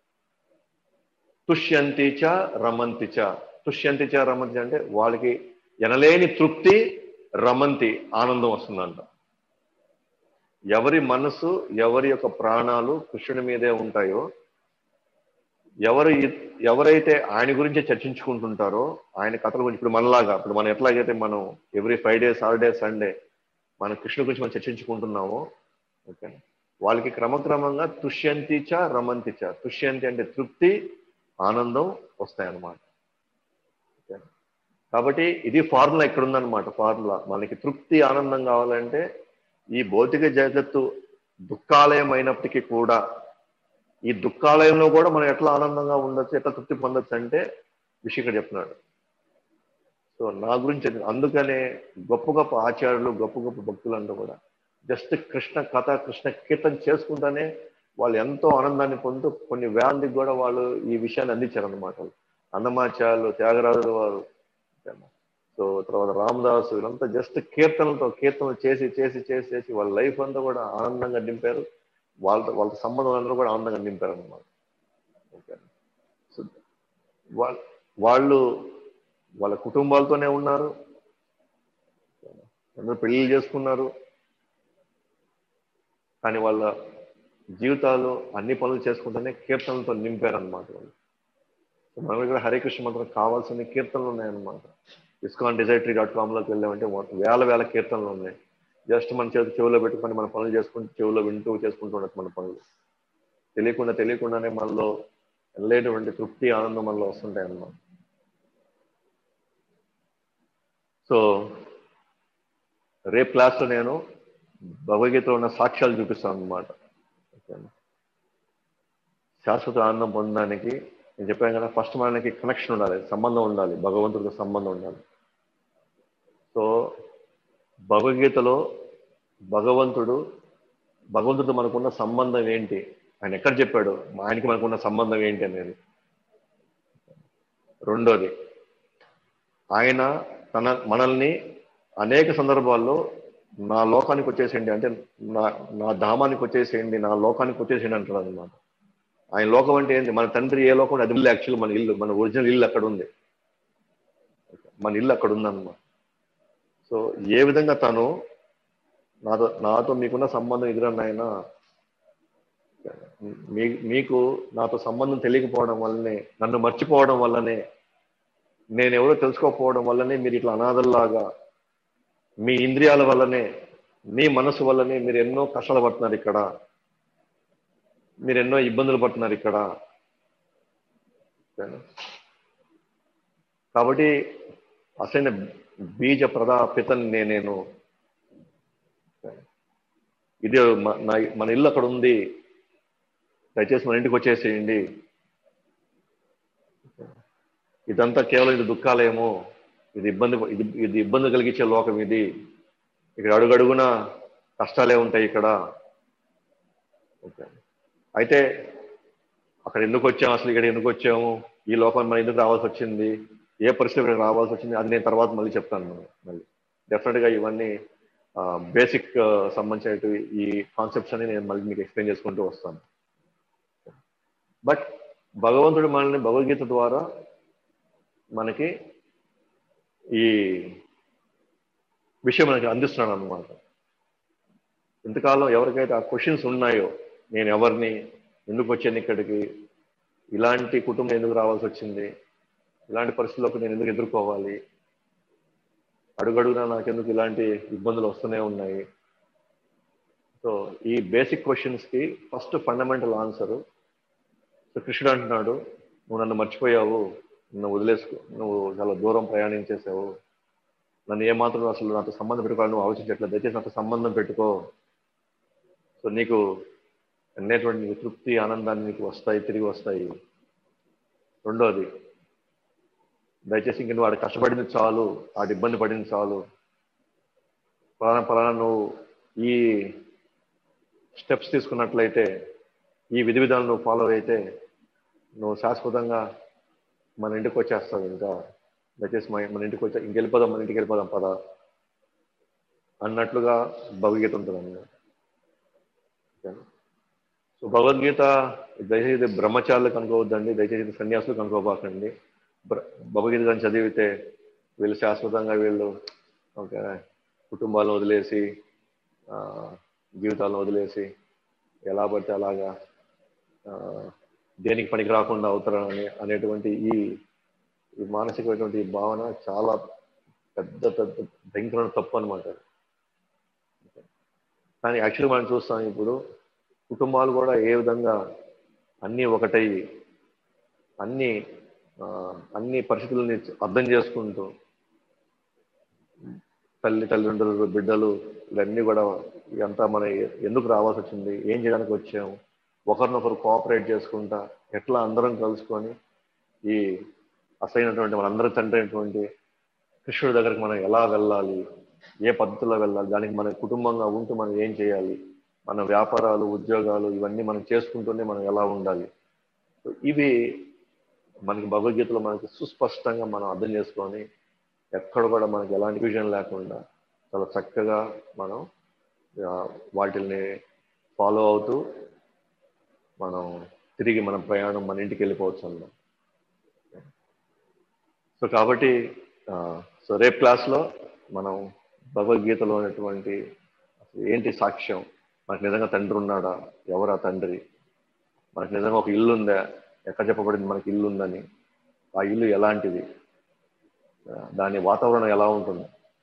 తుష్యంతి చ రమంతి చ తుష్యంతి చ రమంతి అంటే వాళ్ళకి ఎనలేని తృప్తి రమంతి ఆనందం వస్తుందంట ఎవరి మనసు ఎవరి యొక్క ప్రాణాలు కృష్ణుడి మీదే ఉంటాయో ఎవరు ఎవరైతే ఆయన గురించే చర్చించుకుంటుంటారో ఆయన కథల గురించి ఇప్పుడు మనలాగా ఇప్పుడు మనం ఎట్లాగైతే మనం ఎవ్రీ ఫ్రైడే సాటర్డే సండే మన కృష్ణ గురించి మనం చర్చించుకుంటున్నామో ఓకే వాళ్ళకి క్రమక్రమంగా తుష్యంతి చ రమంతి చ తుష్యంతి అంటే తృప్తి ఆనందం వస్తాయన్నమాట ఓకే కాబట్టి ఇది ఫార్ములా ఇక్కడ ఉందన్నమాట ఫార్ములా మనకి తృప్తి ఆనందం కావాలంటే ఈ భౌతిక జగత్తు దుఃఖాలయం అయినప్పటికీ కూడా ఈ దుఃఖాలయంలో కూడా మనం ఎట్లా ఆనందంగా ఉండొచ్చు ఎట్లా తృప్తి పొందొచ్చు అంటే విషయం ఇక్కడ చెప్తున్నాడు సో నా గురించి అది- అందుకనే గొప్ప గొప్ప ఆచార్యులు గొప్ప గొప్ప భక్తులంతా కూడా జస్ట్ కృష్ణ కథ కృష్ణ కీర్తన చేసుకుంటానే వాళ్ళు ఎంతో ఆనందాన్ని పొందుతూ కొన్ని వేలందికి కూడా వాళ్ళు ఈ విషయాన్ని అందించారు అనమాట అన్నమాచార్యులు త్యాగరాజులు వారు సో తర్వాత రామదాసు వీళ్ళంతా జస్ట్ కీర్తనలతో కీర్తనలు చేసి చేసి చేసి చేసి వాళ్ళ లైఫ్ అంతా కూడా ఆనందంగా నింపారు వాళ్ళతో వాళ్ళ సంబంధం అందరూ కూడా ఆనందంగా నింపారు అనమాట ఓకే సో వాళ్ళ వాళ్ళు వాళ్ళ కుటుంబాలతోనే ఉన్నారు అందరూ పెళ్లిళ్ళు చేసుకున్నారు కానీ వాళ్ళ జీవితాలు అన్ని పనులు చేసుకుంటూనే కీర్తనలతో నింపారనమాట వాళ్ళు సో మనం ఇక్కడ హరే కృష్ణ మంత్రం కావాల్సిన కీర్తనలు ఉన్నాయన్నమాట ఇస్కాన్ డిజైటరీ డాట్ కామ్లోకి వెళ్ళామంటే మొత్తం వేల వేల కీర్తనలు ఉన్నాయి జస్ట్ మన చేతి చెవిలో పెట్టుకొని మన పనులు చేసుకుంటూ చెవిలో వింటూ చేసుకుంటూ ఉండదు మన పనులు తెలియకుండా తెలియకుండానే మనలో వెళ్ళేటువంటి తృప్తి ఆనందం మనలో వస్తుంటాయి అన్నమాట సో రేపు క్లాస్లో నేను భగవద్గీతలో ఉన్న సాక్ష్యాలు చూపిస్తాను అనమాట శాశ్వత ఆనందం పొందడానికి నేను చెప్పాను కదా ఫస్ట్ మనకి కనెక్షన్ ఉండాలి సంబంధం ఉండాలి భగవంతుడితో సంబంధం ఉండాలి సో భగవద్గీతలో భగవంతుడు భగవంతుడితో మనకున్న సంబంధం ఏంటి ఆయన ఎక్కడ చెప్పాడు ఆయనకి మనకున్న సంబంధం ఏంటి అనేది రెండోది ఆయన తన మనల్ని అనేక సందర్భాల్లో నా లోకానికి వచ్చేసేయండి అంటే నా నా ధామానికి వచ్చేసేయండి నా లోకానికి వచ్చేసేయండి అంటాడు అనమాట ఆయన లోకం అంటే ఏంటి మన తండ్రి ఏ లోకం అది ఇల్లు యాక్చువల్ మన ఇల్లు మన ఒరిజినల్ ఇల్లు అక్కడ ఉంది మన ఇల్లు అక్కడ ఉందన్నమాట సో ఏ విధంగా తను నాతో నాతో మీకున్న సంబంధం ఎదురన్నాయన మీ మీకు నాతో సంబంధం తెలియకపోవడం వల్లనే నన్ను మర్చిపోవడం వల్లనే నేను ఎవరో తెలుసుకోకపోవడం వల్లనే మీరు ఇట్లా అనాథల్లాగా మీ ఇంద్రియాల వల్లనే మీ మనసు వల్లనే మీరు ఎన్నో కష్టాలు పడుతున్నారు ఇక్కడ మీరు ఎన్నో ఇబ్బందులు పడుతున్నారు ఇక్కడ ఓకేనా? కాబట్టి అసలైన బీజ ప్రదాపితని నేనేను ఇది మ- నా- మన ఇల్లు అక్కడ ఉంది దయచేసి మన ఇంటికి వచ్చేసేయండి ఇదంతా కేవలం ఇది దుఃఖాలయము ఇది ఇబ్బంది ఇది ఇది ఇబ్బంది కలిగించే లోకం ఇది ఇక్కడ అడుగడుగున కష్టాలే ఉంటాయి ఇక్కడ ఓకే అయితే అక్కడ ఎందుకు వచ్చాము అసలు ఇక్కడ ఎందుకు వచ్చాము ఈ లోకం మనం ఎందుకు రావాల్సి వచ్చింది ఏ పరిస్థితి ఇక్కడికి రావాల్సి వచ్చింది అది నేను తర్వాత మళ్ళీ చెప్తాను మనం మళ్ళీ డెఫినెట్ గా ఇవన్నీ బేసిక్ సంబంధించిన ఈ కాన్సెప్ట్స్ అని నేను మళ్ళీ మీకు ఎక్స్ప్లెయిన్ చేసుకుంటూ వస్తాను బట్ భగవంతుడు మనల్ని భగవద్గీత ద్వారా మనకి ఈ విషయం మనకి అందిస్తున్నాడు అనమాట ఇంతకాలం ఎవరికైతే ఆ క్వశ్చన్స్ ఉన్నాయో నేను ఎవరిని ఎందుకు వచ్చాను ఇక్కడికి ఇలాంటి కుటుంబం ఎందుకు రావాల్సి వచ్చింది ఇలాంటి పరిస్థితులకు నేను ఎందుకు ఎదుర్కోవాలి అడుగడుగునా నాకెందుకు ఇలాంటి ఇబ్బందులు వస్తూనే ఉన్నాయి సో ఈ బేసిక్ క్వశ్చన్స్ కి ఫస్ట్ ఫండమెంటల్ ఆన్సర్ సో కృష్ణుడు అంటున్నాడు నువ్వు నన్ను మర్చిపోయావు నన్ను వదిలేసుకో నువ్వు చాలా దూరం ప్రయాణించేసావు నన్ను ఏమాత్రం అసలు నాతో సంబంధం పెట్టుకోవాలి నువ్వు ఆలోచించట్లేదు దయచేసి నాతో సంబంధం పెట్టుకో సో నీకు అనేటువంటి నీకు తృప్తి ఆనందాన్ని నీకు వస్తాయి తిరిగి వస్తాయి రెండోది దయచేసి ఇంక నువ్వు వాడు కష్టపడింది చాలు వాడు ఇబ్బంది పడింది చాలు పలానా పలానా నువ్వు ఈ స్టెప్స్ తీసుకున్నట్లయితే ఈ విధి విధానం నువ్వు ఫాలో అయితే నువ్వు శాశ్వతంగా మన ఇంటికి వచ్చేస్తావు ఇంకా దయచేసి మన మన ఇంటికి వచ్చా ఇంక వెళ్ళిపోదాం మన ఇంటికి వెళ్ళిపోదాం పద అన్నట్లుగా భగవద్గీత ఉంటుంది అన్నమాట ఓకేనా? సో భగవద్గీత దయచేసి ఇది బ్రహ్మచారులకు అనుకోవద్దండి దయచేసి ఇది సన్యాసులకు అనుకోబాకండి బ్ర- భగవద్గీత కానీ చదివితే వీళ్ళు శాశ్వతంగా వీళ్ళు ఒక కుటుంబాలను వదిలేసి ఆ, జీవితాలను వదిలేసి ఎలా పడితే అలాగా ఆ, దేనికి పనికి రాకుండా అవుతారని అనేటువంటి ఈ ఈ మానసికమైనటువంటి ఈ భావన చాలా పెద్ద పెద్ద భయంకరమైన తప్పు అనమాట కానీ యాక్చువల్లీ మనం చూస్తాం ఇప్పుడు కుటుంబాలు కూడా ఏ విధంగా అన్నీ ఒకటై అన్ని ఆ, అన్ని పరిస్థితులని అర్థం చేసుకుంటూ తల్లి తల్లిదండ్రులు బిడ్డలు ఇవన్నీ కూడా ఇదంతా మన ఎందుకు రావాల్సి వచ్చింది ఏం చేయడానికి వచ్చాము ఒకరినొకరు కోఆపరేట్ చేసుకుంటా ఎట్లా అందరం కలుసుకొని ఈ అసలైనటువంటి మనందరి తండ్రి అయినటువంటి కృష్ణుడి దగ్గరికి మనం ఎలా వెళ్ళాలి ఏ పద్ధతిలో వెళ్ళాలి దానికి మన కుటుంబంగా ఉంటూ మనం ఏం చేయాలి మన వ్యాపారాలు ఉద్యోగాలు ఇవన్నీ మనం చేసుకుంటూనే మనం ఎలా ఉండాలి సో ఇవి మనకి భగవద్గీతలో మనకి సుస్పష్టంగా మనం అర్థం చేసుకొని ఎక్కడ కూడా మనకి ఎలాంటి విజన్ లేకుండా చాలా చక్కగా మనం ఆ, వాటిల్ని ఫాలో అవుతూ మనం తిరిగి మన ప్రయాణం మన ఇంటికి వెళ్ళిపోవచ్చు అన్నమాట సో కాబట్టి ఆ, సో రేపు క్లాస్లో మనం భగవద్గీతలో ఉన్నటువంటి అసలు ఏంటి సాక్ష్యం మనకు నిజంగా తండ్రి ఉన్నాడా ఎవరా తండ్రి మనకు నిజంగా ఒక ఇల్లు ఉందా ఎక్కడ చెప్పబడింది మనకి ఇల్లు ఉందని ఆ ఇల్లు ఎలాంటిది ఆ, దాని వాతావరణం ఎలా ఉంటుంది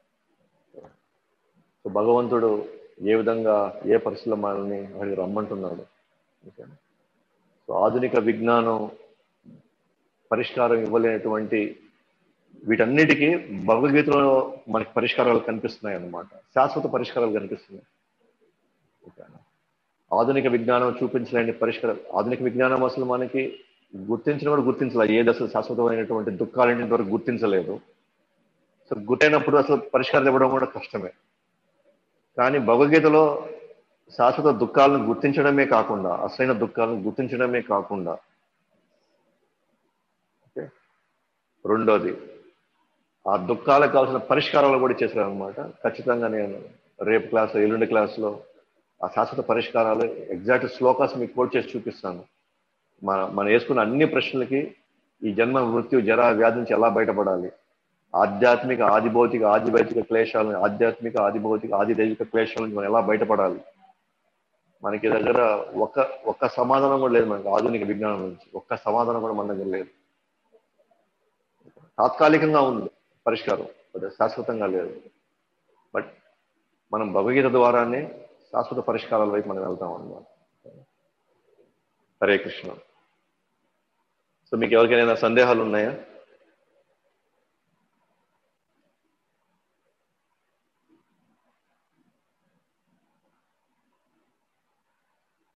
సో భగవంతుడు ఏ విధంగా ఏ పరిస్థితుల్లో మనల్ని అక్కడికి రమ్మంటున్నాడు ఓకేనా? సో ఆధునిక విజ్ఞానం పరిష్కారం ఇవ్వలేనటువంటి వీటన్నిటికీ భగవద్గీతలో మనకి పరిష్కారాలు కనిపిస్తున్నాయి అన్నమాట శాశ్వత పరిష్కారాలు కనిపిస్తున్నాయి ఓకేనా? ఆధునిక విజ్ఞానం చూపించలేని పరిష్కారం ఆధునిక విజ్ఞానం అసలు మనకి గుర్తించడం కూడా గుర్తించలేదు ఏది అసలు శాశ్వతమైనటువంటి దుఃఖాలన్నింటి వరకు గుర్తించలేదు సో గుర్తైనప్పుడు అసలు పరిష్కారం ఇవ్వడం కూడా కష్టమే కానీ భగవద్గీతలో శాశ్వత దుఃఖాలను గుర్తించడమే కాకుండా అసలైన దుఃఖాలను గుర్తించడమే కాకుండా ఓకే రెండోది ఆ దుఃఖాలకు కావాల్సిన పరిష్కారాలు కూడా చేశారు అనమాట ఖచ్చితంగా నేను రేపు క్లాస్లో ఎల్లుండి క్లాస్లో ఆ శాశ్వత పరిష్కారాలు ఎగ్జాక్ట్ శ్లోకాస్ మీకు కోట్ చేసి చూపిస్తాను మన మనం వేసుకున్న అన్ని ప్రశ్నలకి ఈ జన్మ మృత్యు జర వ్యాధి నుంచి ఎలా బయటపడాలి ఆధ్యాత్మిక ఆదిభౌతిక ఆదిభౌతిక క్లేశాలు ఆధ్యాత్మిక ఆదిభౌతిక ఆది దైవిక క్లేశాల నుంచి మనం ఎలా బయటపడాలి మనకి దగ్గర ఒక్క ఒక్క సమాధానం కూడా లేదు మనకి ఆధునిక విజ్ఞానం నుంచి ఒక్క సమాధానం కూడా మన దగ్గర లేదు తాత్కాలికంగా ఉంది పరిష్కారం అదే శాశ్వతంగా లేదు బట్ మనం భగవద్గీత ద్వారానే శాశ్వత పరిష్కారాల వైపు మనం వెళ్తాం అన్నమాట హరే కృష్ణ సో మీకు ఎవరికైనా సందేహాలు ఉన్నాయా